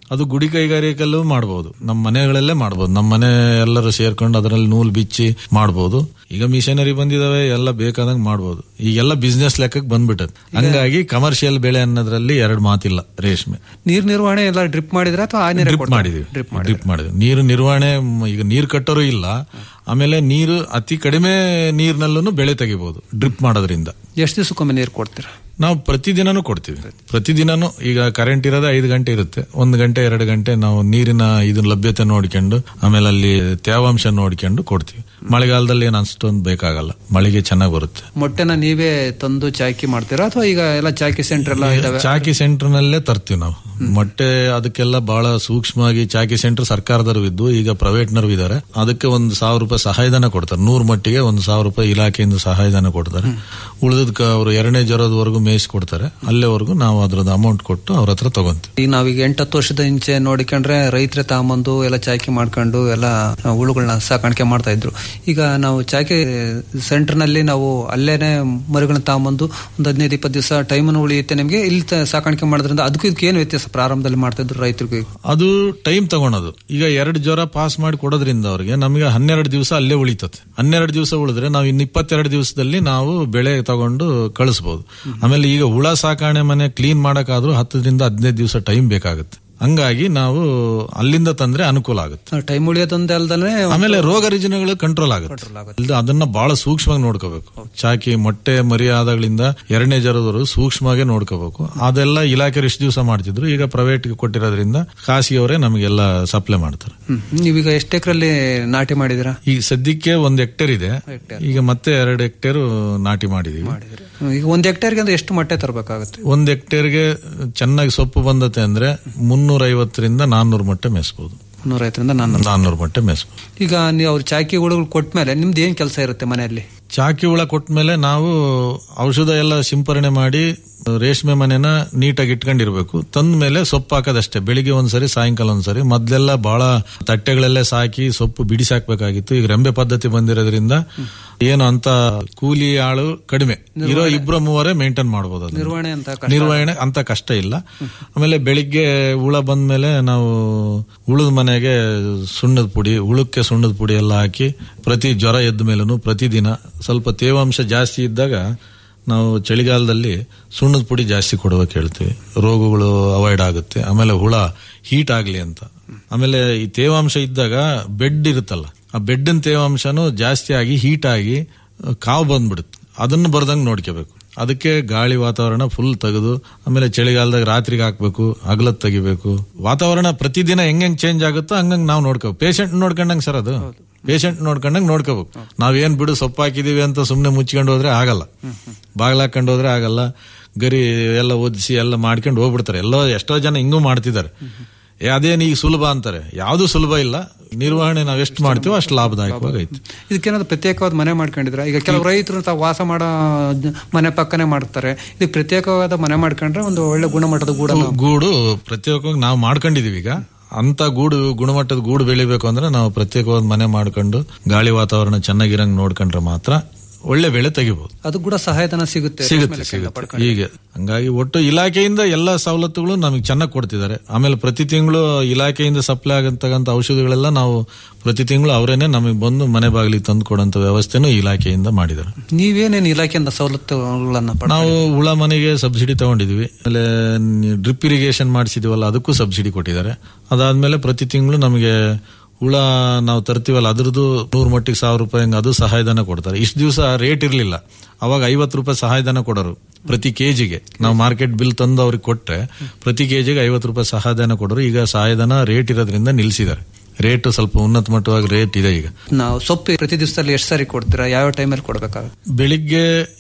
ಅದು ಗುಡಿ ಕೈಗಾರಿಕೆಲ್ಲೂ ಮಾಡಬಹುದು ನಮ್ಮ ಮನೆಗಳಲ್ಲೇ ಮಾಡಬಹುದು ನಮ್ಮ ಮನೆ ಎಲ್ಲರೂ ಸೇರ್ಕೊಂಡು ಅದರಲ್ಲಿ ನೂಲ್ ಬಿಚ್ಚಿ ಮಾಡಬಹುದು ಈಗ ಮಿಷನರಿ ಬಂದಿದಾವೆ ಎಲ್ಲ ಬೇಕಾದಂಗ್ ಮಾಡಬಹುದು ಈಗೆಲ್ಲ ಬಿಸ್ನೆಸ್ ಲೆಕ್ಕಕ್ಕೆ ಬಂದ್ಬಿಟ್ಟದ್ ಹಂಗಾಗಿ ಕಮರ್ಷಿಯಲ್ ಬೆಳೆ ಅನ್ನೋದ್ರಲ್ಲಿ ಎರಡು ಮಾತಿಲ್ಲ ರೇಷ್ಮೆ ನೀರ್ ನಿರ್ವಹಣೆ ಎಲ್ಲ ಡ್ರಿಪ್ ಮಾಡಿದ್ರೆ ಅಥವಾ ಆ ನೀರೇ ಡ್ರಿಪ್ ಕೊಡ್ತಾರಾ? ಮಾಡಿದೀವಿ ಡ್ರಿಪ್ ಮಾಡಿ ಡ್ರಿಪ್ ಮಾಡಿದ್ವಿ ನೀರು ನಿರ್ವಹಣೆ ಮ್, ಈಗ ನೀರು ಕಟ್ಟೋರು ಇಲ್ಲ ಆಮೇಲೆ ನೀರು ಅತಿ ಕಡಿಮೆ ನೀರಿನಲ್ಲೂ ಬೆಳೆ ತೆಗಿಬಹುದು ಡ್ರಿಪ್ ಮಾಡೋದ್ರಿಂದ ಎಷ್ಟು ದಿವಸಕ್ಕೊಮ್ಮೆ ನೀರು ಕೊಡ್ತೀರಾ ನಾವು ಪ್ರತಿದಿನನೂ ಕೊಡ್ತೀವಿ ಪ್ರತಿದಿನನೂ ಈಗ ಕರೆಂಟ್ ಇರೋದೇ ಐದು ಗಂಟೆ ಇರುತ್ತೆ ಒಂದು ಗಂಟೆ ಎರಡು ಗಂಟೆ ನಾವು ನೀರಿನ ಇದು ಲಭ್ಯತೆ ನೋಡ್ಕೊಂಡು ಆಮೇಲೆ ಅಲ್ಲಿ ತೇವಾಂಶ ನೋಡ್ಕೊಂಡು ಕೊಡ್ತೀವಿ ಮಳೆಗಾಲದಲ್ಲಿ ಏನು ಅಷ್ಟೊಂದು ಬೇಕಾಗಲ್ಲ ಮಳೆಗೆ ಚೆನ್ನಾಗಿ ಬರುತ್ತೆ ಮೊಟ್ಟೆನ ನೀವೇ ತಂದು ಚಾಕಿ ಮಾಡ್ತೀರಾ ಅಥವಾ ಈಗ ಎಲ್ಲ ಚಾಕಿ ಸೆಂಟರ್ ಎಲ್ಲ ಇದಾವೆ ಚಾಕಿ ಸೆಂಟರ್ ನಲ್ಲೇ ತರ್ತೀವಿ ನಾವು ಮೊಟ್ಟೆ ಅದಕ್ಕೆಲ್ಲ ಬಹಳ ಸೂಕ್ಷ್ಮವಾಗಿ ಚಾಕಿ ಸೆಂಟರ್ ಸರ್ಕಾರದವರು ಇದ್ದು ಈಗ ಪ್ರೈವೇಟ್ನರು ಇದ್ದಾರೆ ಅದಕ್ಕೆ ಒಂದು ಸಾವಿರ ರೂಪಾಯಿ ಸಹಾಯಧನ ಕೊಡ್ತಾರೆ ನೂರು ಮಟ್ಟಿಗೆ ಒಂದು ಸಾವಿರ ರೂಪಾಯಿ ಇಲಾಖೆಯಿಂದ ಸಹಾಯಧನ ಕೊಡ್ತಾರೆ ಉಳಿದಕ್ಕೆ ಅವರು ಎರಡನೇ ಜ್ವರದವರೆಗೂ ಮೇಯಿಸಿ ಕೊಡ್ತಾರೆ ಅಲ್ಲೇವರೆಗೂ ನಾವು ಅದ್ರದ್ದು ಅಮೌಂಟ್ ಕೊಟ್ಟು ಅವ್ರ ಹತ್ರ ತಗೊಂತೀವಿ ಈಗ ನಾವೀಗ ಎಂಟತ್ತು ವರ್ಷದ ಇಂಚೆ ನೋಡಿಕೊಂಡ್ರೆ ರೈತರೇ ತಗೊಂಬಂದು ಎಲ್ಲ ಚಾಕಿ ಮಾಡ್ಕೊಂಡು ಎಲ್ಲ ಹುಳುಗಳನ್ನ ಸಾಕಾಣಿಕೆ ಮಾಡ್ತಾ ಇದ್ರು ಈಗ ನಾವು ಚಾಕಿ ಸೆಂಟರ್ ನಲ್ಲಿ ನಾವು ಅಲ್ಲೇನೆ ಮರಿಗಳನ್ನ ತಗೊಂಬಂದು ಒಂದು ಹದಿನೈದು ಇಪ್ಪತ್ತು ದಿವಸ ಟೈಮನ್ನು ಉಳಿಯುತ್ತೆ ನಿಮಗೆ ಇಲ್ಲಿ ತ- ಸಾಕಾಣಿಕೆ ಮಾಡೋದ್ರಿಂದ ಅದಕ್ಕೂ ಇದಕ್ಕೆ ಏನು ವ್ಯತ್ಯಾಸ ಪ್ರಾರಂಭದಲ್ಲಿ ಮಾಡ್ತಾ ಇದ್ರು ರೈತರಿಗೆ ಅದು ಟೈಮ್ ತಗೊಳೋದು ಈಗ ಎರಡು ಜ್ವರ ಪಾಸ್ ಮಾಡಿ ಕೊಡೋದ್ರಿಂದ ಅವ್ರಿಗೆ ನಮಗೆ ಹನ್ನೆರಡು ದಿವಸ ಅಲ್ಲೇ ಉಳಿತದೆ ಹನ್ನೆರಡು ದಿವಸ ಉಳಿದ್ರೆ ನಾವು ಇನ್ನು ಇಪ್ಪತ್ತೆರಡು ದಿವಸದಲ್ಲಿ ನಾವು ಬೆಳೆ ತಗೊಂಡು ಕಳಿಸಬಹುದು ಆಮೇಲೆ ಈಗ ಹುಳ ಸಾಕಾಣೆ ಮನೆ ಕ್ಲೀನ್ ಮಾಡಕ್ಕಾದ್ರೂ ಹತ್ತರಿಂದ ಹದಿನೈದು ದಿವಸ ಟೈಮ್ ಬೇಕಾಗುತ್ತೆ ಹಂಗಾಗಿ ನಾವು ಅಲ್ಲಿಂದ ತಂದ್ರೆ ಅನುಕೂಲ ಆಗುತ್ತೆ ಟೈಮ್ ಉಳಿಯೋದೊಂದೇ ಅಲ್ದಲೆ ಆಮೇಲೆ ರೋಗ ರುಜಿನಗಳು ಕಂಟ್ರೋಲ್ ಆಗುತ್ತೆ ಇಲ್ದೆ ಅದನ್ನ ಬಹಳ ಸೂಕ್ಷ್ಮವಾಗಿ ನೋಡ್ಕೋಬೇಕು ಚಾಕಿ ಮೊಟ್ಟೆ ಮರಿ ಆದಾಗಳಿಂದ ಎರಡನೇ ಜ್ವರದವರು ಸೂಕ್ಷ್ಮವಾಗಿ ನೋಡ್ಕೋಬೇಕು ಅದೆಲ್ಲ ಇಲಾಖೆ ಎಷ್ಟು ದಿವಸ ಮಾಡ್ತಿದ್ರು ಈಗ ಪ್ರೈವೇಟ್ ಕೊಟ್ಟಿರೋದ್ರಿಂದ ಖಾಸಗಿಯವರೇ ನಮಗೆಲ್ಲ ಸಪ್ಲೈ ಮಾಡ್ತಾರೆ ಹ್ಮ್. ನೀವೀಗ ಎಷ್ಟು ಎಕರೆಲ್ಲಿ ನಾಟಿ ಮಾಡಿದಿರಾ ಈಗ ಸದ್ಯಕ್ಕೆ ಒಂದು ಹೆಕ್ಟೇರ್ ಇದೆ ಈಗ ಮತ್ತೆ ಎರಡು ಹೆಕ್ಟೇರ್ ನಾಟಿ ಮಾಡಿದೀವಿ ಈಗ ಒಂದ್ ಹೆಕ್ಟೇರ್ಗೆ ಅಂದ್ರೆ ಎಷ್ಟು ಮೊಟ್ಟೆ ತರಬೇಕಾಗುತ್ತೆ ಒಂದು ಹೆಕ್ಟೇರ್ಗೆ ಚೆನ್ನಾಗಿ ಸೊಪ್ಪು ಬಂದತೆ ಅಂದ್ರೆ ಮುನ್ನೂರ ಐವತ್ತರಿಂದ ನಾನ್ನೂರು ಮೊಟ್ಟೆ ಮೇಯಿಸಬಹುದು ನೂರ ಐದರಿಂದ ನಾನು ನಾನ್ನೂರು ಮೊಟ್ಟೆ ಮೇಯಿಸಬಹುದು ಈಗ ನೀವು ಅವ್ರ ಚಾಕಿ ಹುಳುಗಳು ಕೊಟ್ಮೇಲೆ ನಿಮ್ದು ಏನ್ ಕೆಲಸ ಇರುತ್ತೆ ಮನೆಯಲ್ಲಿ ಚಾಕಿ ಹುಳ ಕೊಟ್ಮೇಲೆ ನಾವು ಔಷಧ ಎಲ್ಲ ಸಿಂಪರಣೆ ಮಾಡಿ ರೇಷ್ಮೆ ಮನೆನ ನೀಟಾಗಿ ಇಟ್ಕೊಂಡಿರ್ಬೇಕು ತಂದ ಮೇಲೆ ಸೊಪ್ಪು ಹಾಕೋದಷ್ಟೇ ಬೆಳಿಗ್ಗೆ ಒಂದ್ಸರಿ ಸಾಯಂಕಾಲ ಒಂದ್ಸರಿ ಮೊದ್ಲೆಲ್ಲ ಬಹಳ ತಟ್ಟೆಗಳಲ್ಲೇ ಸಾಕಿ ಸೊಪ್ಪು ಬಿಡಿಸಾಕ್ಬೇಕಾಗಿತ್ತು ಈಗ ರೆಂಬೆ ಪದ್ಧತಿ ಬಂದಿರೋದ್ರಿಂದ ಏನು ಅಂತ ಕೂಲಿ ಆಳು ಕಡಿಮೆ ಇರೋ ಇಬ್ರು ಮೂವರೇ ಮೇಂಟೈನ್ ಮಾಡಬಹುದು ಅದನ್ನ. ನಿರ್ವಹಣೆ ಅಂತ ಕಷ್ಟ. ನಿರ್ವಹಣೆ ಅಂತ ಕಷ್ಟ ಇಲ್ಲ ಆಮೇಲೆ ಬೆಳಿಗ್ಗೆ ಹುಳ ಬಂದ್ಮೇಲೆ ನಾವು ಉಳಿದ ಮನೆಗೆ ಸುಣ್ಣದ ಪುಡಿ ಉಳುಕ್ಕೆ ಸುಣ್ಣದ ಪುಡಿ ಎಲ್ಲ ಹಾಕಿ ಪ್ರತಿ ಜ್ವರ ಎದ್ದ ಮೇಲೂ ಪ್ರತಿದಿನ ಸ್ವಲ್ಪ ತೇವಾಂಶ ಜಾಸ್ತಿ ಇದ್ದಾಗ ನಾವು ಚಳಿಗಾಲದಲ್ಲಿ ಸುಣ್ಣದ ಪುಡಿ ಜಾಸ್ತಿ ಕೊಡ್ಬೇಕು ಹೇಳ್ತೀವಿ ರೋಗಗಳು ಅವಾಯ್ಡ್ ಆಗುತ್ತೆ ಆಮೇಲೆ ಹುಳ ಹೀಟ್ ಆಗಲಿ ಅಂತ ಆಮೇಲೆ ಈ ತೇವಾಂಶ ಇದ್ದಾಗ ಬೆಡ್ ಇರುತ್ತಲ್ಲ ಆ ಬೆಡ್ಡಿನ ತೇವಾಂಶನೂ ಜಾಸ್ತಿ ಆಗಿ ಹೀಟ್ ಆಗಿ ಕಾವು ಬಂದ್ಬಿಡುತ್ತೆ ಅದನ್ನು ಬರ್ದಂಗೆ ನೋಡ್ಕೋಬೇಕು ಅದಕ್ಕೆ ಗಾಳಿ ವಾತಾವರಣ ಫುಲ್ ತೆಗೆದು ಆಮೇಲೆ ಚಳಿಗಾಲದಾಗ ರಾತ್ರಿಗೆ ಹಾಕ್ಬೇಕು ಹಗಲತ್ ತೆಗಿಬೇಕು ವಾತಾವರಣ ಪ್ರತಿದಿನ ಹೆಂಗ್ ಚೇಂಜ್ ಆಗುತ್ತೋ ಹಂಗಂಗ್ ನಾವು ನೋಡ್ಕೋಬೇಕು ಪೇಷಂಟ್ ನೋಡ್ಕೊಂಡಂಗ್ ಸರ್ ಅದು ಪೇಷಂಟ್ ನೋಡ್ಕೊಂಡಂಗ್ ನೋಡ್ಕೋಬೇಕು ನಾವೇನ್ ಬಿಡು ಸೊಪ್ಪು ಹಾಕಿದೀವಿ ಅಂತ ಸುಮ್ನೆ ಮುಚ್ಕೊಂಡು ಹೋದ್ರೆ ಆಗಲ್ಲ ಬಾಗ್ಲ ಹಾಕೊಂಡು ಹೋದ್ರೆ ಆಗಲ್ಲ ಗರಿ ಎಲ್ಲ ಒದಿಸಿ ಎಲ್ಲ ಮಾಡ್ಕೊಂಡು ಹೋಗ್ಬಿಡ್ತಾರೆ ಎಲ್ಲೋ ಎಷ್ಟೋ ಜನ ಹಿಂಗೂ ಮಾಡ್ತಿದ್ದಾರೆ ಏ ಅದೇನು ಈಗ ಸುಲಭ ಅಂತಾರೆ ಯಾವ್ದು ಸುಲಭ ಇಲ್ಲ ನಿರ್ವಹಣೆ ನಾವ್ ಎಷ್ಟು ಮಾಡ್ತೀವೋ ಅಷ್ಟು ಲಾಭದಾಯಕವಾಗಿ ಐತಿ ಇದಕ್ಕೇನಾದ್ರು ಪ್ರತ್ಯೇಕವಾದ ಮನೆ ಮಾಡ್ಕೊಂಡಿದ್ರ ಈಗ ಕೆಲವು ರೈತರು ತಾವು ವಾಸ ಮಾಡೋ ಜ- ಮನೆ ಪಕ್ಕನೆ ಮಾಡ್ತಾರೆ ಇದಕ್ಕೆ ಪ್ರತ್ಯೇಕವಾದ ಮನೆ ಮಾಡ್ಕೊಂಡ್ರೆ ಒಂದು ಒಳ್ಳೆ ಗುಣಮಟ್ಟದ ಗೂಡನ್ನು ಗೂಡು ಪ್ರತ್ಯೇಕವಾಗಿ ನಾವು ಮಾಡ್ಕೊಂಡಿದೀವಿ ಈಗ ಅಂತ ಗೂಡು ಗುಣಮಟ್ಟದ ಗೂಡು ಬೆಳಿಬೇಕು ಅಂದ್ರೆ ನಾವು ಪ್ರತ್ಯೇಕವಾದ ಮನೆ ಮಾಡ್ಕೊಂಡು ಗಾಳಿ ವಾತಾವರಣ ಚೆನ್ನಾಗಿರಂಗ್ ನೋಡ್ಕೊಂಡ್ರೆ ಮಾತ್ರ ಒಳ್ಳೆ ಬೆಳೆ ತೆಗಿಬಹುದು ಅದು ಕೂಡ ಸಹಾಯಧನ ಸಿಗುತ್ತೆ ಸಿಗುತ್ತೆ ರೇಷ್ಮೆ ಸಿಗುತ್ತೆ ಪಡ್ಕೊಂಡು. ಹೀಗೆ ಹಂಗಾಗಿ ಒಟ್ಟು ಇಲಾಖೆಯಿಂದ ಎಲ್ಲ ಸವಲತ್ತುಗಳು ನಮಗೆ ಚೆನ್ನಾಗಿ ಕೊಡ್ತಿದ್ದಾರೆ ಆಮೇಲೆ ಪ್ರತಿ ತಿಂಗಳು ಇಲಾಖೆಯಿಂದ ಸಪ್ಲೈ ಆಗತಕ್ಕಂಥ ಔಷಧಿಗಳೆಲ್ಲ ನಾವು ಪ್ರತಿ ತಿಂಗಳು ಅವರೇನೆ ನಮಗೆ ಬಂದು ಮನೆ ಬಾಗಿಲಿಗೆ ತಂದು ಕೊಡೋಂಥ ವ್ಯವಸ್ಥೆನೂ ಇಲಾಖೆಯಿಂದ ಮಾಡಿದ್ದಾರೆ ನೀವೇನೇನು ಇಲಾಖೆಯಿಂದ ಸವಲತ್ತುಗಳನ್ನ ಪಡ್ಕೊಂಡು- ನಾವು ಹುಳ ಮನೆಗೆ ಸಬ್ಸಿಡಿ ತಗೊಂಡಿದ್ವಿ ಆಮೇಲೆ ಡ್ರಿಪ್ ಇರಿಗೇಷನ್ ಮಾಡಿಸಿದೀವಲ್ಲ ಅದಕ್ಕೂ ಸಬ್ಸಿಡಿ ಕೊಟ್ಟಿದ್ದಾರೆ ಅದಾದ್ಮೇಲೆ ಪ್ರತಿ ತಿಂಗಳು ನಮಗೆ ಹುಳ ನಾವು ತರ್ತೀವಲ್ಲ ಅದ್ರದ್ದು ನೂರು ಮಟ್ಟಿಗೆ ಸಾವಿರ ರೂಪಾಯಿ ಹಂಗೆ ಅದು ಸಹಾಯಧನ ಕೊಡ್ತಾರೆ ಇಷ್ಟು ದಿವಸ ರೇಟ್ ಇರಲಿಲ್ಲ ಅವಾಗ ಐವತ್ತು ರೂಪಾಯಿ ಸಹಾಯಧನ ಕೊಡೋರು ಪ್ರತಿ ಕೆಜಿಗೆ ನಾವು ಮಾರ್ಕೆಟ್ ಬಿಲ್ ತಂದು ಅವ್ರಿಗೆ ಕೊಟ್ರೆ ಪ್ರತಿ ಕೆಜಿಗೆ ಐವತ್ತು ರೂಪಾಯಿ ಸಹಾಯಧನ ಕೊಡೋರು ಈಗ ಸಹಾಯಧನ ರೇಟ್ ಇರೋದ್ರಿಂದ ನಿಲ್ಲಿಸಿದ್ದಾರೆ ರೇಟ್ ಸ್ವಲ್ಪ ಉನ್ನತ ಮಟ್ಟವಾಗಿ ರೇಟ್ ಇದೆ ಈಗ ನಾವು ಸೊಪ್ಪು ಪ್ರತಿ ದಿವಸದಲ್ಲಿ ಎಷ್ಟು ಸಾರಿ ಕೊಡ್ತೀರಾ ಯಾವ ಟೈಮಲ್ಲಿ ಕೊಡ್ಬೇಕಾಗುತ್ತೆ ಬೆಳಿಗ್ಗೆ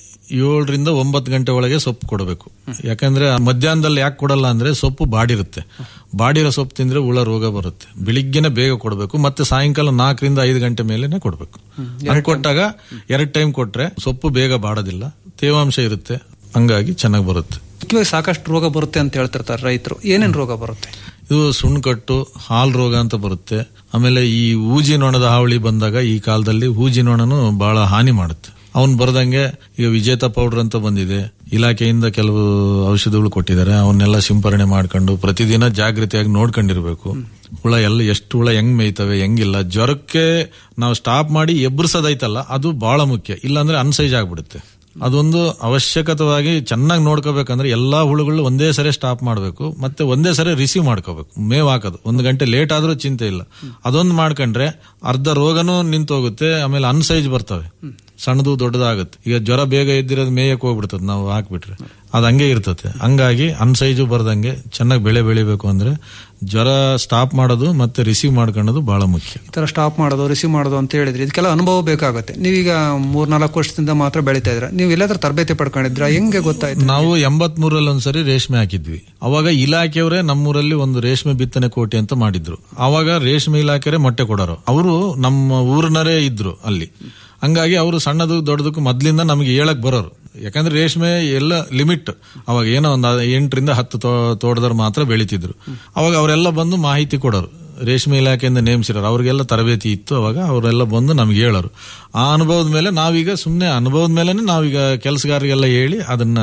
ಏಳರಿಂದ ಒಂಬತ್ತು ಗಂಟೆ ಒಳಗೆ ಸೊಪ್ಪು ಕೊಡಬೇಕು ಯಾಕಂದ್ರೆ ಆ ಮಧ್ಯಾಹ್ನದಲ್ಲಿ ಯಾಕೆ ಕೊಡಲ್ಲ ಅಂದ್ರೆ ಸೊಪ್ಪು ಬಾಡಿರುತ್ತೆ ಬಾಡಿರೋ ಸೊಪ್ಪು ತಿಂದ್ರೆ ಹುಳ ರೋಗ ಬರುತ್ತೆ ಬೆಳಿಗ್ಗೆನೆ ಬೇಗ ಕೊಡಬೇಕು ಮತ್ತೆ ಸಾಯಂಕಾಲ ನಾಲ್ಕರಿಂದ ಐದು ಗಂಟೆ ಮೇಲೆನೆ ಕೊಡಬೇಕು ಹಂಗ್ ಕೊಟ್ಟಾಗ ಎರಡು ಟೈಮ್ ಕೊಟ್ರೆ ಸೊಪ್ಪು ಬೇಗ ಬಾಡೋದಿಲ್ಲ ತೇವಾಂಶ ಇರುತ್ತೆ ಹಂಗಾಗಿ ಚೆನ್ನಾಗಿ ಬರುತ್ತೆ ಮುಖ್ಯವಾಗಿ ಸಾಕಷ್ಟು ರೋಗ ಬರುತ್ತೆ ಅಂತ ಹೇಳ್ತಿರ್ತಾರೆ ರೈತರು ಏನೇನು ರೋಗ ಬರುತ್ತೆ ಇದು ಸುಣ್ಕಟ್ಟು ಹಾಲ್ ರೋಗ ಅಂತ ಬರುತ್ತೆ ಆಮೇಲೆ ಈ ಊಜಿ ನೊಣದ ಹಾವಳಿ ಬಂದಾಗ ಈ ಕಾಲದಲ್ಲಿ ಊಜಿ ನೊಣನು ಬಹಳ ಹಾನಿ ಮಾಡುತ್ತೆ ಅವನ್ ಬರ್ದಂಗೆ ಈಗ ವಿಜೇತ ಪೌಡರ್ ಅಂತ ಬಂದಿದೆ ಇಲಾಖೆಯಿಂದ ಕೆಲವು ಔಷಧಿಗಳು ಕೊಟ್ಟಿದ್ದಾರೆ ಅವನ್ನೆಲ್ಲ ಸಿಂಪರಣೆ ಮಾಡ್ಕೊಂಡು ಪ್ರತಿದಿನ ಜಾಗೃತಿಯಾಗಿ ನೋಡ್ಕೊಂಡಿರ್ಬೇಕು ಹುಳ ಎಲ್ಲ ಎಷ್ಟು ಹುಳ ಹೆಂಗ್ ಮೇಯ್ತವೆ ಹೆಂಗಿಲ್ಲ ಜ್ವರಕ್ಕೆ ನಾವು ಸ್ಟಾಪ್ ಮಾಡಿ ಎಬ್ಬರಿಸೋದೈತಲ್ಲ ಅದು ಬಹಳ ಮುಖ್ಯ ಇಲ್ಲಾಂದ್ರೆ ಅನ್ಸೈಜ್ ಆಗ್ಬಿಡುತ್ತೆ ಅದೊಂದು ಅವಶ್ಯಕತವಾಗಿ ಚೆನ್ನಾಗಿ ನೋಡ್ಕೋಬೇಕಂದ್ರೆ ಎಲ್ಲಾ ಹುಳುಗಳು ಒಂದೇ ಸರಿ ಸ್ಟಾಪ್ ಮಾಡಬೇಕು ಮತ್ತೆ ಒಂದೇ ಸರಿ ರಿಸೀವ್ ಮಾಡ್ಕೋಬೇಕು ಮೇವ್ ಹಾಕೋದು ಒಂದು ಗಂಟೆ ಲೇಟ್ ಆದ್ರೂ ಚಿಂತೆ ಇಲ್ಲ ಅದೊಂದು ಮಾಡ್ಕೊಂಡ್ರೆ ಅರ್ಧ ರೋಗನೂ ನಿಂತೋಗುತ್ತೆ ಆಮೇಲೆ ಅನ್ಸೈಜ್ ಬರ್ತವೆ ಸಣ್ಣದು ದೊಡ್ಡದಾಗುತ್ತೆ ಈಗ ಜ್ವರ ಬೇಗ ಎದ್ದಿರೋದು ಮೇಯಕ್ಕೆ ಹೋಗ್ಬಿಡ್ತದೆ ನಾವು ಹಾಕ್ಬಿಟ್ರೆ ಅದು ಹಂಗೆ ಇರ್ತದೆ ಹಂಗಾಗಿ ಅನ್ಸೈಜು ಬರ್ದಂಗೆ ಚೆನ್ನಾಗಿ ಬೆಳೆ ಬೆಳಿಬೇಕು ಅಂದ್ರೆ ಜ್ವರ ಸ್ಟಾಪ್ ಮಾಡೋದು ಮತ್ತೆ ರಿಸೀವ್ ಮಾಡ್ಕೊಳ್ಳೋದು ಬಹಳ ಮುಖ್ಯ ಈ ತರ ಸ್ಟಾಪ್ ಮಾಡೋದು ರಿಸೀವ್ ಮಾಡೋದು ಅಂತ ಹೇಳಿದ್ರಿ ಇದಕ್ಕೆಲ್ಲ ಅನುಭವ ಬೇಕಾಗುತ್ತೆ ನೀವೀಗ ಮೂರ್ನಾಲ್ಕು ವರ್ಷದಿಂದ ಮಾತ್ರ ಬೆಳೀತಾ ಇದ್ರ ನೀವು ಎಲ್ಲಾದ್ರೂ ತರಬೇತಿ ಪಡ್ಕೊಂಡಿದ್ರ ಹೆಂಗೆ ಗೊತ್ತಾಯ್ತು ನಾವು ಎಂಬತ್ ಮೂರಲ್ಲಿ ಒಂದ್ಸರಿ ರೇಷ್ಮೆ ಹಾಕಿದ್ವಿ ಅವಾಗ ಇಲಾಖೆಯವರೇ ನಮ್ಮೂರಲ್ಲಿ ಒಂದು ರೇಷ್ಮೆ ಬಿತ್ತನೆ ಕೋಟಿ ಅಂತ ಮಾಡಿದ್ರು ಅವಾಗ ರೇಷ್ಮೆ ಇಲಾಖೆಯವರೇ ಮೊಟ್ಟೆ ಕೊಡೋರು ಅವರು ನಮ್ಮ ಊರಿನರೇ ಇದ್ರು ಅಲ್ಲಿ ಹಂಗಾಗಿ ಅವರು ಸಣ್ಣದು ದೊಡ್ಡದಕ್ಕೂ ಮೊದ್ಲಿಂದ ನಮಗೆ ಹೇಳಕ್ ಬರೋರು ಯಾಕಂದ್ರೆ ರೇಷ್ಮೆ ಎಲ್ಲ ಲಿಮಿಟ್ ಅವಾಗ ಏನೋ ಒಂದು ಎಂಟರಿಂದ ಹತ್ತು ತೋ- ತೋಟದವ್ರು ಮಾತ್ರ ಬೆಳಿತಿದ್ರು ಅವಾಗ ಅವರೆಲ್ಲ ಬಂದು ಮಾಹಿತಿ ಕೊಡೋರು ರೇಷ್ಮೆ ಇಲಾಖೆಯಿಂದ ನೇಮಿಸಿರೋರು ಅವ್ರಿಗೆಲ್ಲ ತರಬೇತಿ ಇತ್ತು ಅವಾಗ ಅವರೆಲ್ಲ ಬಂದು ನಮ್ಗೆ ಹೇಳೋರು ಆ ಅನುಭವದ ಮೇಲೆ ನಾವೀಗ ಸುಮ್ಮನೆ ಅನುಭವದ ಮೇಲೆನೆ ನಾವೀಗ ಕೆಲಸಗಾರರಿಗೆಲ್ಲ ಹೇಳಿ ಅದನ್ನ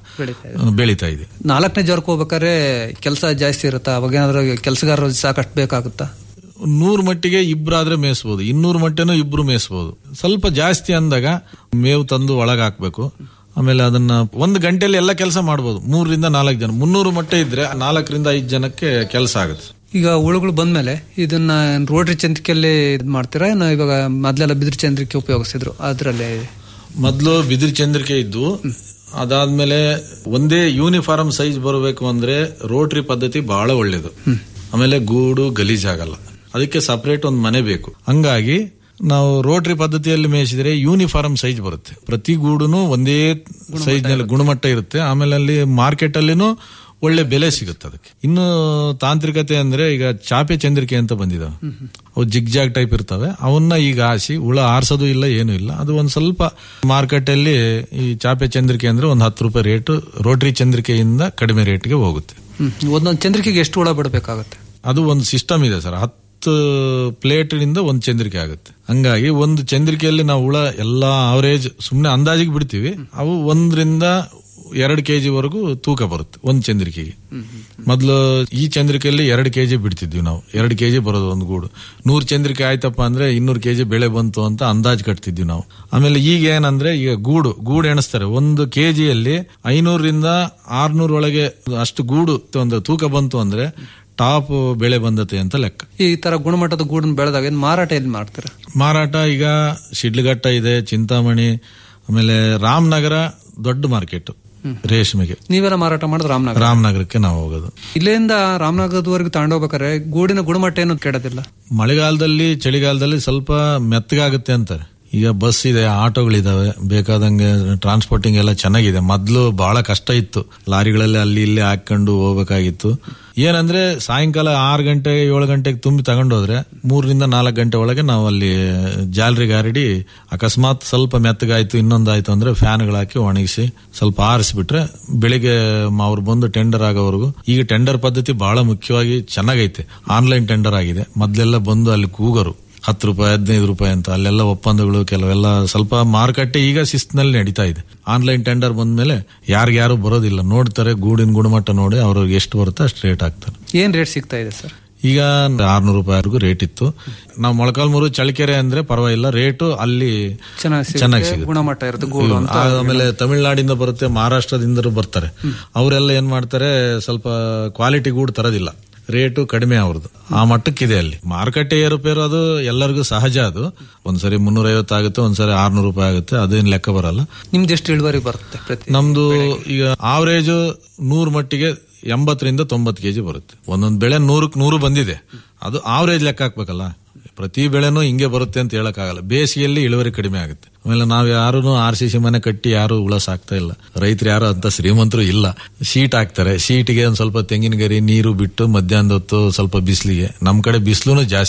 ಬೆಳಿತಾ ಇದ್ದೀವಿ ನಾಲ್ಕನೇ ಜ್ವರಕ್ಕೆ ಹೋಗ್ಬೇಕಾದ್ರೆ ಕೆಲಸ ಜಾಸ್ತಿ ಇರುತ್ತಾ ಅವಾಗ ಏನಾದ್ರು ಕೆಲಸಗಾರರು ಸಾಕಷ್ಟು ಬೇಕಾಗುತ್ತಾ ನೂರು ಮಟ್ಟಿಗೆ ಇಬ್ಬರಾದ್ರೆ ಮೇಯಿಸಬಹುದು ಇನ್ನೂರು ಮಟ್ಟೆನೂ ಇಬ್ರು ಮೇಯಿಸಬಹುದು ಸ್ವಲ್ಪ ಜಾಸ್ತಿ ಅಂದಾಗ ಮೇವು ತಂದು ಒಳಗೆ ಹಾಕ್ಬೇಕು ಆಮೇಲೆ ಅದನ್ನ ಒಂದು ಗಂಟೆಯಲ್ಲಿ ಎಲ್ಲ ಕೆಲಸ ಮಾಡಬಹುದು ಮೂರರಿಂದ ನಾಲ್ಕು ಜನ ಮುನ್ನೂರು ಮಟ್ಟೆ ಇದ್ರೆ ನಾಲ್ಕರಿಂದ ಐದು ಜನಕ್ಕೆ ಕೆಲಸ ಆಗುತ್ತೆ ಈಗ ಹುಳುಗಳು ಬಂದ್ಮೇಲೆ ಇದನ್ನ ರೋಟ್ರಿ ಚಂದ್ರಿಕೆಯಲ್ಲಿ ಇದು ಮಾಡ್ತೀರಾ ಏನೋ ಇವಾಗ ಮೊದ್ಲೆಲ್ಲ ಬಿದಿರು ಚಂದ್ರಿಕೆ ಉಪಯೋಗಿಸಿದ್ರು ಅದ್ರಲ್ಲಿ ಮೊದಲು ಬಿದಿರು ಚಂದ್ರಿಕೆ ಇದ್ದು ಅದಾದ್ಮೇಲೆ ಒಂದೇ ಯೂನಿಫಾರ್ಮ್ ಸೈಜ್ ಬರಬೇಕು ಅಂದ್ರೆ ರೋಟ್ರಿ ಪದ್ಧತಿ ಬಹಳ ಒಳ್ಳೇದು ಆಮೇಲೆ ಗೂಡು ಗಲೀಜಾಗಲ್ಲ ಅದಕ್ಕೆ ಸಪರೇಟ್ ಒಂದು ಮನೆ ಬೇಕು ಹಂಗಾಗಿ ನಾವು ರೋಟ್ರಿ ಪದ್ಧತಿಯಲ್ಲಿ ಮೇಯಿಸಿದ್ರೆ ಯೂನಿಫಾರ್ಮ್ ಸೈಜ್ ಬರುತ್ತೆ ಪ್ರತಿ ಗೂಡುನು ಒಂದೇ ಸೈಜ್ ನಲ್ಲಿ ಗುಣಮಟ್ಟ ಇರುತ್ತೆ ಆಮೇಲೆ ಅಲ್ಲಿ ಮಾರ್ಕೆಟ್ ಅಲ್ಲಿನೂ ಒಳ್ಳೆ ಬೆಲೆ ಸಿಗುತ್ತೆ ಅದಕ್ಕೆ ಇನ್ನು ತಾಂತ್ರಿಕತೆ ಅಂದ್ರೆ ಈಗ ಚಾಪೆ ಚಂದ್ರಿಕೆ ಅಂತ ಬಂದಿದಾವೆ ಅವು ಜಿಗ್ ಜಾಗ್ ಟೈಪ್ ಇರ್ತವೆ ಅವನ್ನ ಈಗ ಹಾಸಿ ಹುಳ ಆರ್ಸೋದು ಇಲ್ಲ ಏನು ಇಲ್ಲ ಅದು ಒಂದ್ ಸ್ವಲ್ಪ ಮಾರ್ಕೆಟ್ ಅಲ್ಲಿ ಈ ಚಾಪೆ ಚಂದ್ರಿಕೆ ಅಂದ್ರೆ ಒಂದ್ ಹತ್ತು ರೂಪಾಯಿ ರೇಟ್ ರೋಟ್ರಿ ಚಂದ್ರಿಕೆಯಿಂದ ಕಡಿಮೆ ರೇಟ್ಗೆ ಹೋಗುತ್ತೆ ಹ್ಮ್. ಒಂದೊಂದು ಚಂದ್ರಿಕೆಗೆ ಎಷ್ಟು ಹುಳ ಬಿಡಬೇಕಾಗತ್ತೆ ಅದು ಒಂದು ಸಿಸ್ಟಮ್ ಇದೆ ಸರ್ ಹತ್ತು ಪ್ಲೇಟ್ ನಿಂದ ಒಂದು ಚಂದ್ರಿಕೆ ಆಗುತ್ತೆ ಹಂಗಾಗಿ ಒಂದು ಚಂದ್ರಿಕೆಯಲ್ಲಿ ನಾವು ಹುಳ ಎಲ್ಲಾ ಅವರೇಜ್ ಸುಮ್ಮನೆ ಅಂದಾಜಿಗೆ ಬಿಡ್ತೀವಿ ಅವು ಒಂದರಿಂದ ಎರಡು ಕೆಜಿ ವರೆಗೂ ತೂಕ ಬರುತ್ತೆ ಒಂದು ಚಂದ್ರಿಕೆಗೆ ಮೊದಲು ಈ ಚಂದ್ರಿಕೆಯಲ್ಲಿ ಎರಡು ಕೆಜಿ ಬಿಡ್ತಿದ್ವಿ ನಾವು ಎರಡು ಕೆಜಿ ಬರೋದು ಒಂದು ಗೂಡು ನೂರು ಚಂದ್ರಿಕೆ ಆಯ್ತಪ್ಪ ಅಂದ್ರೆ ಇನ್ನೂರು ಕೆಜಿ ಬೆಳೆ ಬಂತು ಅಂತ ಅಂದಾಜ್ ಕಟ್ತಿದ್ವಿ ನಾವು ಆಮೇಲೆ ಈಗ ಏನಂದ್ರೆ ಈಗ ಗೂಡು ಗೂಡು ಎಣಿಸ್ತಾರೆ ಒಂದು ಕೆಜಿಯಲ್ಲಿ ಐನೂರರಿಂದ ಆರ್ನೂರ ಒಳಗೆ ಅಷ್ಟು ಗೂಡು ಒಂದು ತೂಕ ಬಂತು ಅಂದ್ರೆ ಟಾಪ್ ಬೆಳೆ ಬಂದತೆ ಅಂತ ಲೆಕ್ಕ ಈ ತರ ಗುಣಮಟ್ಟದ ಗೂಡನ್ನು ಬೆಳೆದಾಗ ಏನ್ ಮಾರಾಟ ಎಲ್ಲಿ ಮಾಡ್ತೀರಾ ಮಾರಾಟ ಈಗ ಶಿಡ್ಲಘಟ್ಟ ಇದೆ ಚಿಂತಾಮಣಿ ಆಮೇಲೆ ರಾಮನಗರ ದೊಡ್ಡ ಮಾರ್ಕೆಟ್ ರೇಷ್ಮೆಗೆ ನೀವೆಲ್ಲ ಮಾರಾಟ ಮಾಡೋದು ರಾಮನಗರ ರಾಮನಗರಕ್ಕೆ ನಾವು ಹೋಗೋದು ಇಲ್ಲಿಂದ ರಾಮನಗರದವರೆಗೂ ತಗೊಂಡೋಗ್ಬೇಕಾದ್ರೆ ಗೂಡಿನ ಗುಣಮಟ್ಟ ಏನು ಕೆಡೋದಿಲ್ಲ ಮಳೆಗಾಲದಲ್ಲಿ ಚಳಿಗಾಲದಲ್ಲಿ ಸ್ವಲ್ಪ ಮೆತ್ತಗಾಗುತ್ತೆ ಅಂತಾರೆ ಈಗ ಬಸ್ ಇದೆ ಆಟೋಗಳಿದಾವೆ ಬೇಕಾದಂಗೆ ಟ್ರಾನ್ಸ್ಪೋರ್ಟಿಂಗ್ ಎಲ್ಲ ಚೆನ್ನಾಗಿದೆ ಮೊದ್ಲು ಬಹಳ ಕಷ್ಟ ಇತ್ತು ಲಾರಿಗಳಲ್ಲಿ ಅಲ್ಲಿ ಇಲ್ಲಿ ಹಾಕೊಂಡು ಹೋಗ್ಬೇಕಾಗಿತ್ತು ಏನಂದ್ರೆ ಸಾಯಂಕಾಲ ಆರು ಗಂಟೆ ಏಳು ಗಂಟೆಗೆ ತುಂಬಿ ತಗೊಂಡೋದ್ರೆ ಮೂರರಿಂದ ನಾಲ್ಕು ಗಂಟೆ ಒಳಗೆ ನಾವು ಅಲ್ಲಿ ಜಾಲರಿಗೆ ಹರಡಿ ಅಕಸ್ಮಾತ್ ಸ್ವಲ್ಪ ಮೆತ್ತಗಾಯ್ತು ಇನ್ನೊಂದಾಯ್ತು ಅಂದ್ರೆ ಫ್ಯಾನ್ಗಳು ಹಾಕಿ ಒಣಗಿಸಿ ಸ್ವಲ್ಪ ಆರಿಸ್ಬಿಟ್ರೆ ಬೆಳಿಗ್ಗೆ ಅವ್ರು ಬಂದು ಟೆಂಡರ್ ಆಗೋವರೆಗೂ ಈಗ ಟೆಂಡರ್ ಪದ್ಧತಿ ಬಹಳ ಮುಖ್ಯವಾಗಿ ಚೆನ್ನಾಗೈತೆ ಆನ್ಲೈನ್ ಟೆಂಡರ್ ಆಗಿದೆ ಮೊದ್ಲೆಲ್ಲ ಬಂದು ಅಲ್ಲಿ ಕೂಗರು ಹತ್ತು ರೂಪಾಯಿ ಹದಿನೈದು ರೂಪಾಯಿ ಅಂತ ಅಲ್ಲೆಲ್ಲ ಒಪ್ಪಂದಗಳು ಕೆಲವೆಲ್ಲ ಸ್ವಲ್ಪ ಮಾರುಕಟ್ಟೆ ಈಗ ಶಿಸ್ತಿನಲ್ಲಿ ನಡೀತಾ ಇದೆ ಆನ್ಲೈನ್ ಟೆಂಡರ್ ಬಂದ್ಮೇಲೆ ಯಾರಿಗ್ಯಾರು ಬರೋದಿಲ್ಲ ನೋಡ್ತಾರೆ ಗೂಡಿನ ಗುಣಮಟ್ಟ ನೋಡಿ ಅವ್ರಿಗೆ ಎಷ್ಟು ಬರುತ್ತೆ ಅಷ್ಟು ರೇಟ್ ಹಾಕ್ತಾರೆ ಏನ್ ರೇಟ್ ಸಿಗ್ತಾ ಇದೆ ಸರ್ ಈಗ ಆರ್ನೂರು ರೂಪಾಯಿವರೆಗೂ ರೇಟ್ ಇತ್ತು ನಾವು ಮೊಳಕಾಲ್ಮೂರು ಚಳ್ಳಕೆರೆ ಅಂದ್ರೆ ಪರವಾಗಿಲ್ಲ ರೇಟು ಅಲ್ಲಿ ಚೆನ್ನಾಗಿ ಸಿಗುತ್ತೆ, ಚೆನ್ನಾಗಿ ಸಿಗುತ್ತೆ ಗುಣಮಟ್ಟ ಇರುತ್ತೆ ಗೂಡು ಹ್ಮ್. ಅಂತ ಆಮೇಲೆ ತಮಿಳ್ನಾಡಿಂದ ಬರುತ್ತೆ ಮಹಾರಾಷ್ಟ್ರದಿಂದ ಬರ್ತಾರೆ ಅವರೆಲ್ಲ ಏನ್ ಮಾಡ್ತಾರೆ ಸ್ವಲ್ಪ ಕ್ವಾಲಿಟಿ ಗೂಡು ತರೋದಿಲ್ಲ ರೇಟು ಕಡಿಮೆ ಅವ್ರದ್ದು ಆ ಮಟ್ಟಕ್ಕಿದೆ ಅಲ್ಲಿ ಮಾರುಕಟ್ಟೆ ಏರುಪೇರು ಅದು ಎಲ್ಲರಿಗೂ ಸಹಜ ಅದು ಒಂದ್ಸರಿ ಮುನ್ನೂರ ಐವತ್ತು ಆಗುತ್ತೆ ಒಂದ್ಸರಿ ಆರ್ನೂರು ರೂಪಾಯಿ ಆಗುತ್ತೆ ಅದೇನ್ ಲೆಕ್ಕ ಬರಲ್ಲ ನಿಮ್ದು ಎಷ್ಟು ಇಳುವರಿ ಬರುತ್ತೆ ಪ್ರತಿ ನಮ್ದು ಈಗ ಆವರೇಜ್ ನೂರು ಮಟ್ಟಿಗೆ ಎಂಬತ್ತರಿಂದ ತೊಂಬತ್ತು ಕೆಜಿ ಬರುತ್ತೆ ಒಂದೊಂದು ಬೆಳೆ ನೂರಕ್ಕೆ ನೂರು ಬಂದಿದೆ ಅದು ಆವರೇಜ್ ಲೆಕ್ಕ ಹಾಕ್ಬೇಕಲ್ಲ ಪ್ರತಿ ಬೆಳೆನೂ ಹಿಂಗೆ ಬರುತ್ತೆ ಅಂತ ಹೇಳಕ್ಕಾಗಲ್ಲ ಬೇಸಿಗೆಯಲ್ಲಿ ಇಳುವರಿ ಕಡಿಮೆ ಆಗುತ್ತೆ ಆಮೇಲೆ ನಾವು ಯಾರು ಆರ್ ಸಿ ಸಿ ಮನೆ ಕಟ್ಟಿ ಯಾರು ಹುಳ ಸಾಕ್ತಾ ಇಲ್ಲ ರೈತರು ಯಾರು ಅಂತ ಶ್ರೀಮಂತರು ಇಲ್ಲ ಶೀಟ್ ಹಾಕ್ತಾರೆ ಶೀಟ್ಗೆ ಒಂದ್ ಸ್ವಲ್ಪ ತೆಂಗಿನ ಗರಿ ನೀರು ಬಿಟ್ಟು ಮಧ್ಯಾಹ್ನದ ಹೊತ್ತು ಸ್ವಲ್ಪ ಬಿಸಿಲಿಗೆ ನಮ್ ಕಡೆ ಬಿಸಿಲು ಜಾಸ್ತಿ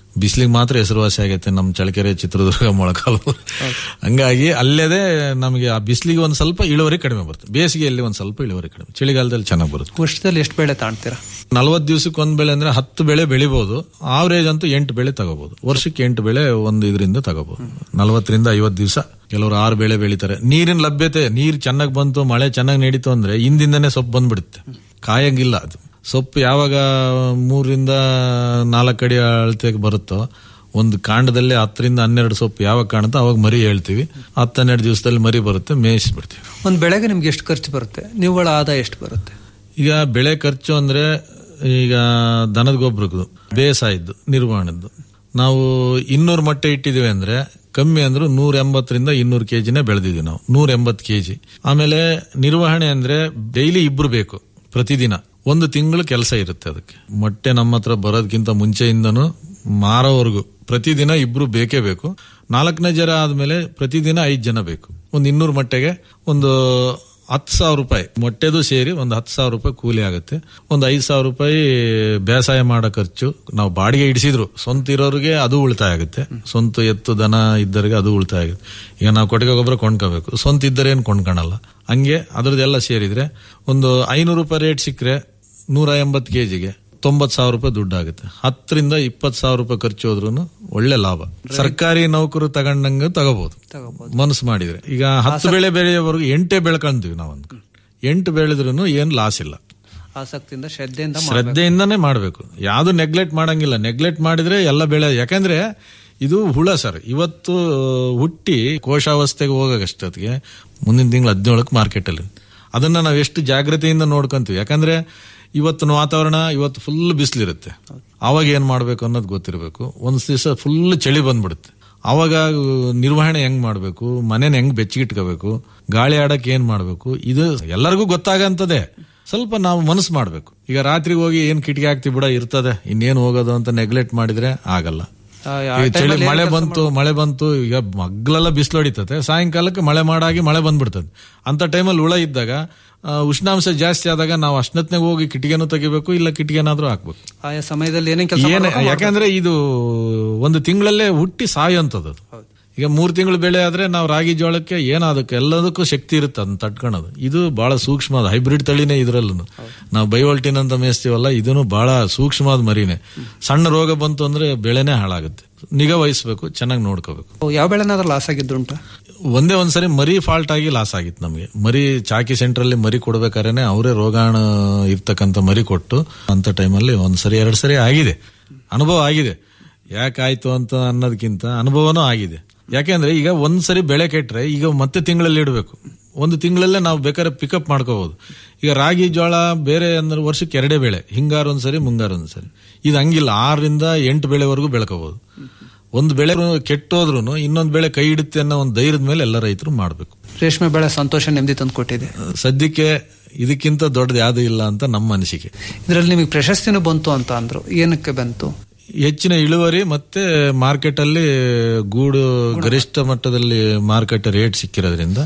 ಬಿಸಿಲಿಗೆ ಮಾತ್ರ ಹೆಸರುವಾಸಿ ಆಗೈತೆ ನಮ್ಮ ಚಳ್ಳಕೆರೆ ಚಿತ್ರದುರ್ಗ ಮೊಳಕಾಲು ಹಂಗಾಗಿ ಅಲ್ಲೇದೇ ನಮಗೆ ಆ ಬಿಸಿಲಿಗೆ ಒಂದ್ ಸ್ವಲ್ಪ ಇಳುವರಿ ಕಡಿಮೆ ಬರುತ್ತೆ ಬೇಸಿಗೆಯಲ್ಲಿ ಒಂದ್ ಸ್ವಲ್ಪ ಇಳುವರಿ ಕಡಿಮೆ ಚಳಿಗಾಲದಲ್ಲಿ ಚೆನ್ನಾಗಿ ಬರುತ್ತೆ ವರ್ಷದಲ್ಲಿ ಎಷ್ಟು ಬೆಳೆ ತಾಣ್ತೀರಾ ನಲವತ್ತು ದಿವಸಕ್ಕೆ ಒಂದ್ ಬೆಳೆ ಅಂದ್ರೆ ಹತ್ತು ಬೆಳೆ ಬೆಳಿಬಹುದು ಆವರೇಜ್ ಅಂತೂ ಎಂಟು ಬೆಳೆ ತಗೋಬಹುದು ವರ್ಷಕ್ಕೆ ಎಂಟು ಬೆಳೆ ಒಂದು ಇದರಿಂದ ತಗೋಬಹುದು ನಲವತ್ತರಿಂದ ಐವತ್ತು ದಿವಸ ಕೆಲವರು ಆರು ಬೆಳೆ ಬೆಳಿತಾರೆ ನೀರಿನ ಲಭ್ಯತೆ ನೀರು ಚೆನ್ನಾಗಿ ಬಂತು ಮಳೆ ಚೆನ್ನಾಗಿ ನಡೀತು ಅಂದ್ರೆ ಹಿಂದಿಂದನೇ ಸೊಪ್ಪು ಬಂದ್ಬಿಡುತ್ತೆ ಕಾಯಂಗಿಲ್ಲ ಅದು ಸೊಪ್ಪು ಯಾವಾಗ ಮೂರರಿಂದ ನಾಲ್ಕು ಅಡಿ ಅಳತೆಗೆ ಬರುತ್ತೋ ಒಂದು ಕಾಂಡದಲ್ಲಿ ಹತ್ತರಿಂದ ಹನ್ನೆರಡು ಸೊಪ್ಪು ಯಾವಾಗ ಕಾಣುತ್ತೋ ಅವಾಗ ಮರಿ ಹೇಳ್ತೀವಿ ಹತ್ತು ಹನ್ನೆರಡು ದಿವಸದಲ್ಲಿ ಮರಿ ಬರುತ್ತೆ ಮೇಯಿಸ್ಬಿಡ್ತೀವಿ ಒಂದು ಬೆಳೆಗೆ ನಿಮ್ಗೆ ಎಷ್ಟು ಖರ್ಚು ಬರುತ್ತೆ ನಿವ್ವಳ ಆದಾಯ ಎಷ್ಟು ಬರುತ್ತೆ ಈಗ ಬೆಳೆ ಖರ್ಚು ಅಂದ್ರೆ ಈಗ ದನದ ಗೊಬ್ಬರದ್ದು ಬೇಸಾಯದ್ದು ನಿರ್ವಹಣೆದ್ದು ನಾವು ಇನ್ನೂರು ಮೊಟ್ಟೆ ಇಟ್ಟಿದ್ದೀವಿ ಅಂದ್ರೆ ಕಮ್ಮಿ ಅಂದ್ರೆ ನೂರ ಎಂಬತ್ತರಿಂದ ಇನ್ನೂರು ಕೆಜಿನೇ ಬೆಳೆದಿದ್ದೀವಿ ನಾವು ನೂರ ಎಂಬತ್ತು ಕೆಜಿ ಆಮೇಲೆ ನಿರ್ವಹಣೆ ಅಂದ್ರೆ ಡೈಲಿ ಇಬ್ರು ಬೇಕು ಪ್ರತಿದಿನ ಒಂದು ತಿಂಗಳು ಕೆಲಸ ಇರುತ್ತೆ ಅದಕ್ಕೆ ಮೊಟ್ಟೆ ನಮ್ಮ ಹತ್ರ ಬರೋದಕ್ಕಿಂತ ಮುಂಚೆಯಿಂದನೂ ಮಾರೋವರೆಗೂ ಪ್ರತಿದಿನ ಇಬ್ರು ಬೇಕೇ ಬೇಕು ನಾಲ್ಕನೇ ಜನ ಆದ್ಮೇಲೆ ಪ್ರತಿದಿನ ಐದು ಜನ ಬೇಕು ಒಂದು ಇನ್ನೂರು ಮೊಟ್ಟೆಗೆ ಒಂದು ಹತ್ತು ಸಾವಿರ ರೂಪಾಯಿ ಮೊಟ್ಟೆದು ಸೇರಿ ಒಂದು ಹತ್ತು ಸಾವಿರ ರೂಪಾಯಿ ಕೂಲಿ ಆಗುತ್ತೆ ಒಂದು ಐದು ಸಾವಿರ ರೂಪಾಯಿ ಬೇಸಾಯ ಮಾಡೋ ಖರ್ಚು ನಾವು ಬಾಡಿಗೆ ಇಡಿಸಿದ್ರು ಸ್ವಂತ ಇರೋರಿಗೆ ಅದು ಉಳಿತಾಯ ಆಗುತ್ತೆ ಸ್ವಂತ ಎತ್ತು ದನ ಇದ್ದರಿಗೆ ಅದು ಉಳಿತಾಯ ಆಗುತ್ತೆ ಈಗ ನಾವು ಕೊಟ್ಟಿಗೆ ಗೊಬ್ಬರ ಕೊಂಡ್ಕೋಬೇಕು ಸ್ವಂತ ಇದ್ದರೆ ಏನು ಕೊಂಡ್ಕೊಳಲ್ಲ ಹಂಗೆ ಅದ್ರದ್ದೆಲ್ಲ ಸೇರಿದ್ರೆ ಒಂದು ಐನೂರು ರೂಪಾಯಿ ರೇಟ್ ಸಿಕ್ಕರೆ ನೂರ ಎಂಬತ್ತು ಕೆಜಿಗೆ ತೊಂಬತ್ ಸಾವಿರ ರೂಪಾಯಿ ದುಡ್ಡು ಆಗುತ್ತೆ ಹತ್ತರಿಂದ ಇಪ್ಪತ್ತು ಸಾವಿರ ರೂಪಾಯಿ ಖರ್ಚು ಹೋದ್ರು ಒಳ್ಳೆ ಲಾಭ ಸರ್ಕಾರಿ ನೌಕರು ತಗೊಂಡಂಗ ತಗೋಬಹುದು ಮನಸ್ಸು ಮಾಡಿದ್ರೆ ಈಗ ಹತ್ತು ಬೆಳೆ ಬೆಳೆಯೋವರೆಗೂ ಎಂಟೇ ಬೆಳ್ಕೊಂತೀವಿ ನಾವು ಅಂದ್ಕೊಂಡು ಎಂಟು ಬೆಳೆದ್ರು ಏನ್ ಲಾಸ್ ಇಲ್ಲ ಆಸಕ್ತಿಯಿಂದ ಶ್ರದ್ಧೆಯಿಂದ ಶ್ರದ್ಧೆಯಿಂದನೇ ಮಾಡಬೇಕು ಯಾವ್ದು ನೆಗ್ಲೆಕ್ಟ್ ಮಾಡಂಗಿಲ್ಲ ನೆಗ್ಲೆಕ್ಟ್ ಮಾಡಿದ್ರೆ ಎಲ್ಲ ಬೆಳೆ ಯಾಕಂದ್ರೆ ಇದು ಹುಳ ಸರ್ ಇವತ್ತು ಹುಟ್ಟಿ ಕೋಶಾವಸ್ಥೆಗೆ ಹೋಗಷ್ಟೊತ್ತಿಗೆ ಮುಂದಿನ ತಿಂಗಳು ಹದಿನೇಳಕ್ಕೆ ಮಾರ್ಕೆಟಲ್ಲಿ ಅದನ್ನ ನಾವು ಎಷ್ಟು ಜಾಗ್ರತೆಯಿಂದ ನೋಡ್ಕೊಂತೀವಿ ಯಾಕಂದ್ರೆ ಇವತ್ತಿನ ವಾತಾವರಣ ಇವತ್ತು ಫುಲ್ ಬಿಸಿಲಿರುತ್ತೆ ಅವಾಗ ಏನ್ ಮಾಡ್ಬೇಕು ಅನ್ನೋದು ಗೊತ್ತಿರಬೇಕು ಒಂದ್ ದಿವಸ ಫುಲ್ ಚಳಿ ಬಂದ್ಬಿಡುತ್ತೆ ಅವಾಗ ನಿರ್ವಹಣೆ ಹೆಂಗ್ ಮಾಡ್ಬೇಕು ಮನೇನ ಹೆಂಗ್ ಬೆಚ್ಚಗಿಟ್ಕೋಬೇಕು ಗಾಳಿ ಆಡಕ್ ಏನ್ ಮಾಡ್ಬೇಕು ಇದು ಎಲ್ಲರಿಗೂ ಗೊತ್ತಾಗಂತದೆ ಸ್ವಲ್ಪ ನಾವು ಮನಸ್ಸು ಮಾಡ್ಬೇಕು ಈಗ ರಾತ್ರಿ ಹೋಗಿ ಏನ್ ಕಿಟಕಿ ಹಾಕ್ತಿ ಬಿಡ ಇರ್ತದೆ ಇನ್ನೇನ್ ಹೋಗೋದು ಅಂತ ನೆಗ್ಲೆಕ್ಟ್ ಮಾಡಿದ್ರೆ ಆಗಲ್ಲ ಈಗ ಚಳಿ ಮಳೆ ಬಂತು ಮಳೆ ಬಂತು ಈಗ ಮಗ್ಲೆಲ್ಲ ಬಿಸಿಲು ಹೊಡಿತದೆ ಸಾಯಂಕಾಲಕ್ಕೆ ಮಳೆ ಮಾಡಾಗಿ ಮಳೆ ಬಂದ್ಬಿಡ್ತದೆ ಅಂತ ಟೈಮಲ್ಲಿ ಹುಳ ಇದ್ದಾಗ ಆ, ಉಷ್ಣಾಂಶ ಜಾಸ್ತಿ ಆದಾಗ ನಾವು ಅಷ್ಟೊತ್ನಾಗ ಹೋಗಿ ಕಿಟಿಗೆನೂ ತೆಗಿಬೇಕು ಇಲ್ಲ ಕಿಟಿಗೆನಾದ್ರೂ ಹಾಕ್ಬೇಕು ಆಯಾ ಸಮಯದಲ್ಲಿ ಏನೇನ್ ಕೆಲಸ ಏನ್ ಯಾಕಂದ್ರೆ ಇದು ಒಂದು ತಿಂಗಳಲ್ಲೇ ಹುಟ್ಟಿ ಸಾಯೋಂಥದ್ದು ಅದು. ಈಗ ಮೂರ್ ತಿಂಗಳು ಬೆಳೆ ಆದ್ರೆ ನಾವು ರಾಗಿ ಜೋಳಕ್ಕೆ ಏನಾದಕ್ಕೆ ಎಲ್ಲದಕ್ಕೂ ಶಕ್ತಿ ಇರುತ್ತೆ ಅದನ್ನ ತಟ್ಕೊಳೋದು ಇದು ಬಹಳ ಸೂಕ್ಷ್ಮದ ಹೈಬ್ರಿಡ್ ತಳಿನೇ ಇದ್ರಲ್ಲೂ ನಾವು ಬಯೋಲ್ಟಿನ್ ಅಂತ ಮೇಯಿಸ್ತೀವಲ್ಲ ಇದನ್ನು ಬಹಳ ಸೂಕ್ಷ್ಮವಾದ ಮರಿನೇ ಸಣ್ಣ ರೋಗ ಬಂತು ಅಂದ್ರೆ ಬೆಳೆನೇ ಹಾಳಾಗುತ್ತೆ ನಿಗಾ ವಹಿಸ್ಬೇಕು ಚೆನ್ನಾಗಿ ನೋಡ್ಕೋಬೇಕು ಯಾವ ಬೆಳೆನಾದ್ರೂ ಲಾಸ್ ಆಗಿದ್ದುಂಟ ಒಂದೇ ಒಂದ್ಸರಿ ಮರಿ ಫಾಲ್ಟ್ ಆಗಿ ಲಾಸ್ ಆಗಿತ್ತು ನಮಗೆ ಮರಿ ಚಾಕಿ ಸೆಂಟರ್ ಅಲ್ಲಿ ಮರಿ ಕೊಡ್ಬೇಕಾರೇನೆ ಅವರೇ ರೋಗಾಣು ಇರ್ತಕ್ಕಂಥ ಮರಿ ಕೊಟ್ಟು ಅಂತ ಟೈಮಲ್ಲಿ ಒಂದ್ಸರಿ ಎರಡ್ ಸರಿ ಆಗಿದೆ ಅನುಭವ ಆಗಿದೆ ಯಾಕಾಯ್ತು ಅಂತ ಅನ್ನೋದಕ್ಕಿಂತ ಅನುಭವನೂ ಆಗಿದೆ ಯಾಕೆಂದ್ರೆ ಈಗ ಒಂದ್ಸರಿ ಬೆಳೆ ಕೆಟ್ರೆ ಈಗ ಮತ್ತೆ ತಿಂಗಳಲ್ಲಿ ಇಡಬೇಕು ಒಂದು ತಿಂಗಳಲ್ಲೇ ನಾವು ಬೇಕಾದ್ರೆ ಪಿಕಪ್ ಮಾಡ್ಕೋಬಹುದು ಈಗ ರಾಗಿ ಜೋಳ ಬೇರೆ ಅಂದ್ರೆ ವರ್ಷಕ್ಕೆ ಎರಡೇ ಬೆಳೆ ಹಿಂಗಾರು ಒಂದ್ಸರಿ ಮುಂಗಾರು ಒಂದ್ಸರಿ ಇದು ಹಂಗಿಲ್ಲ ಆರರಿಂದ ಎಂಟು ಬೆಳೆವರೆಗೂ ಬೆಳ್ಕೋಬಹುದು ಒಂದು ಬೆಳೆ ಕೆಟ್ಟೋದ್ರು ಇನ್ನೊಂದು ಬೆಳೆ ಕೈ ಹಿಡುತ್ತೆ ಅನ್ನೋ ಒಂದು ಧೈರ್ಯದ ಮೇಲೆ ಎಲ್ಲ ರೈತರು ಮಾಡಬೇಕು ರೇಷ್ಮೆ ಬೆಳೆ ಸಂತೋಷ ನೆಮ್ಮದಿ ತಂದು ಕೊಟ್ಟಿದೆ ಸದ್ಯಕ್ಕೆ ಇದಕ್ಕಿಂತ ದೊಡ್ಡದು ಯಾವ್ದು ಇಲ್ಲ ಅಂತ ನಮ್ಮ ಅನಿಸಿಕೆ ಇದರಲ್ಲಿ ನಿಮಗೆ ಪ್ರಶಸ್ತಿನೂ ಬಂತು ಅಂತ ಅಂದ್ರು ಏನಕ್ಕೆ ಬಂತು ಹೆಚ್ಚಿನ ಇಳುವರಿ ಮತ್ತೆ ಮಾರ್ಕೆಟ್ ಅಲ್ಲಿ ಗೂಡು ಗರಿಷ್ಠ ಮಟ್ಟದಲ್ಲಿ ಮಾರ್ಕೆಟ್ ರೇಟ್ ಸಿಕ್ಕಿರೋದ್ರಿಂದ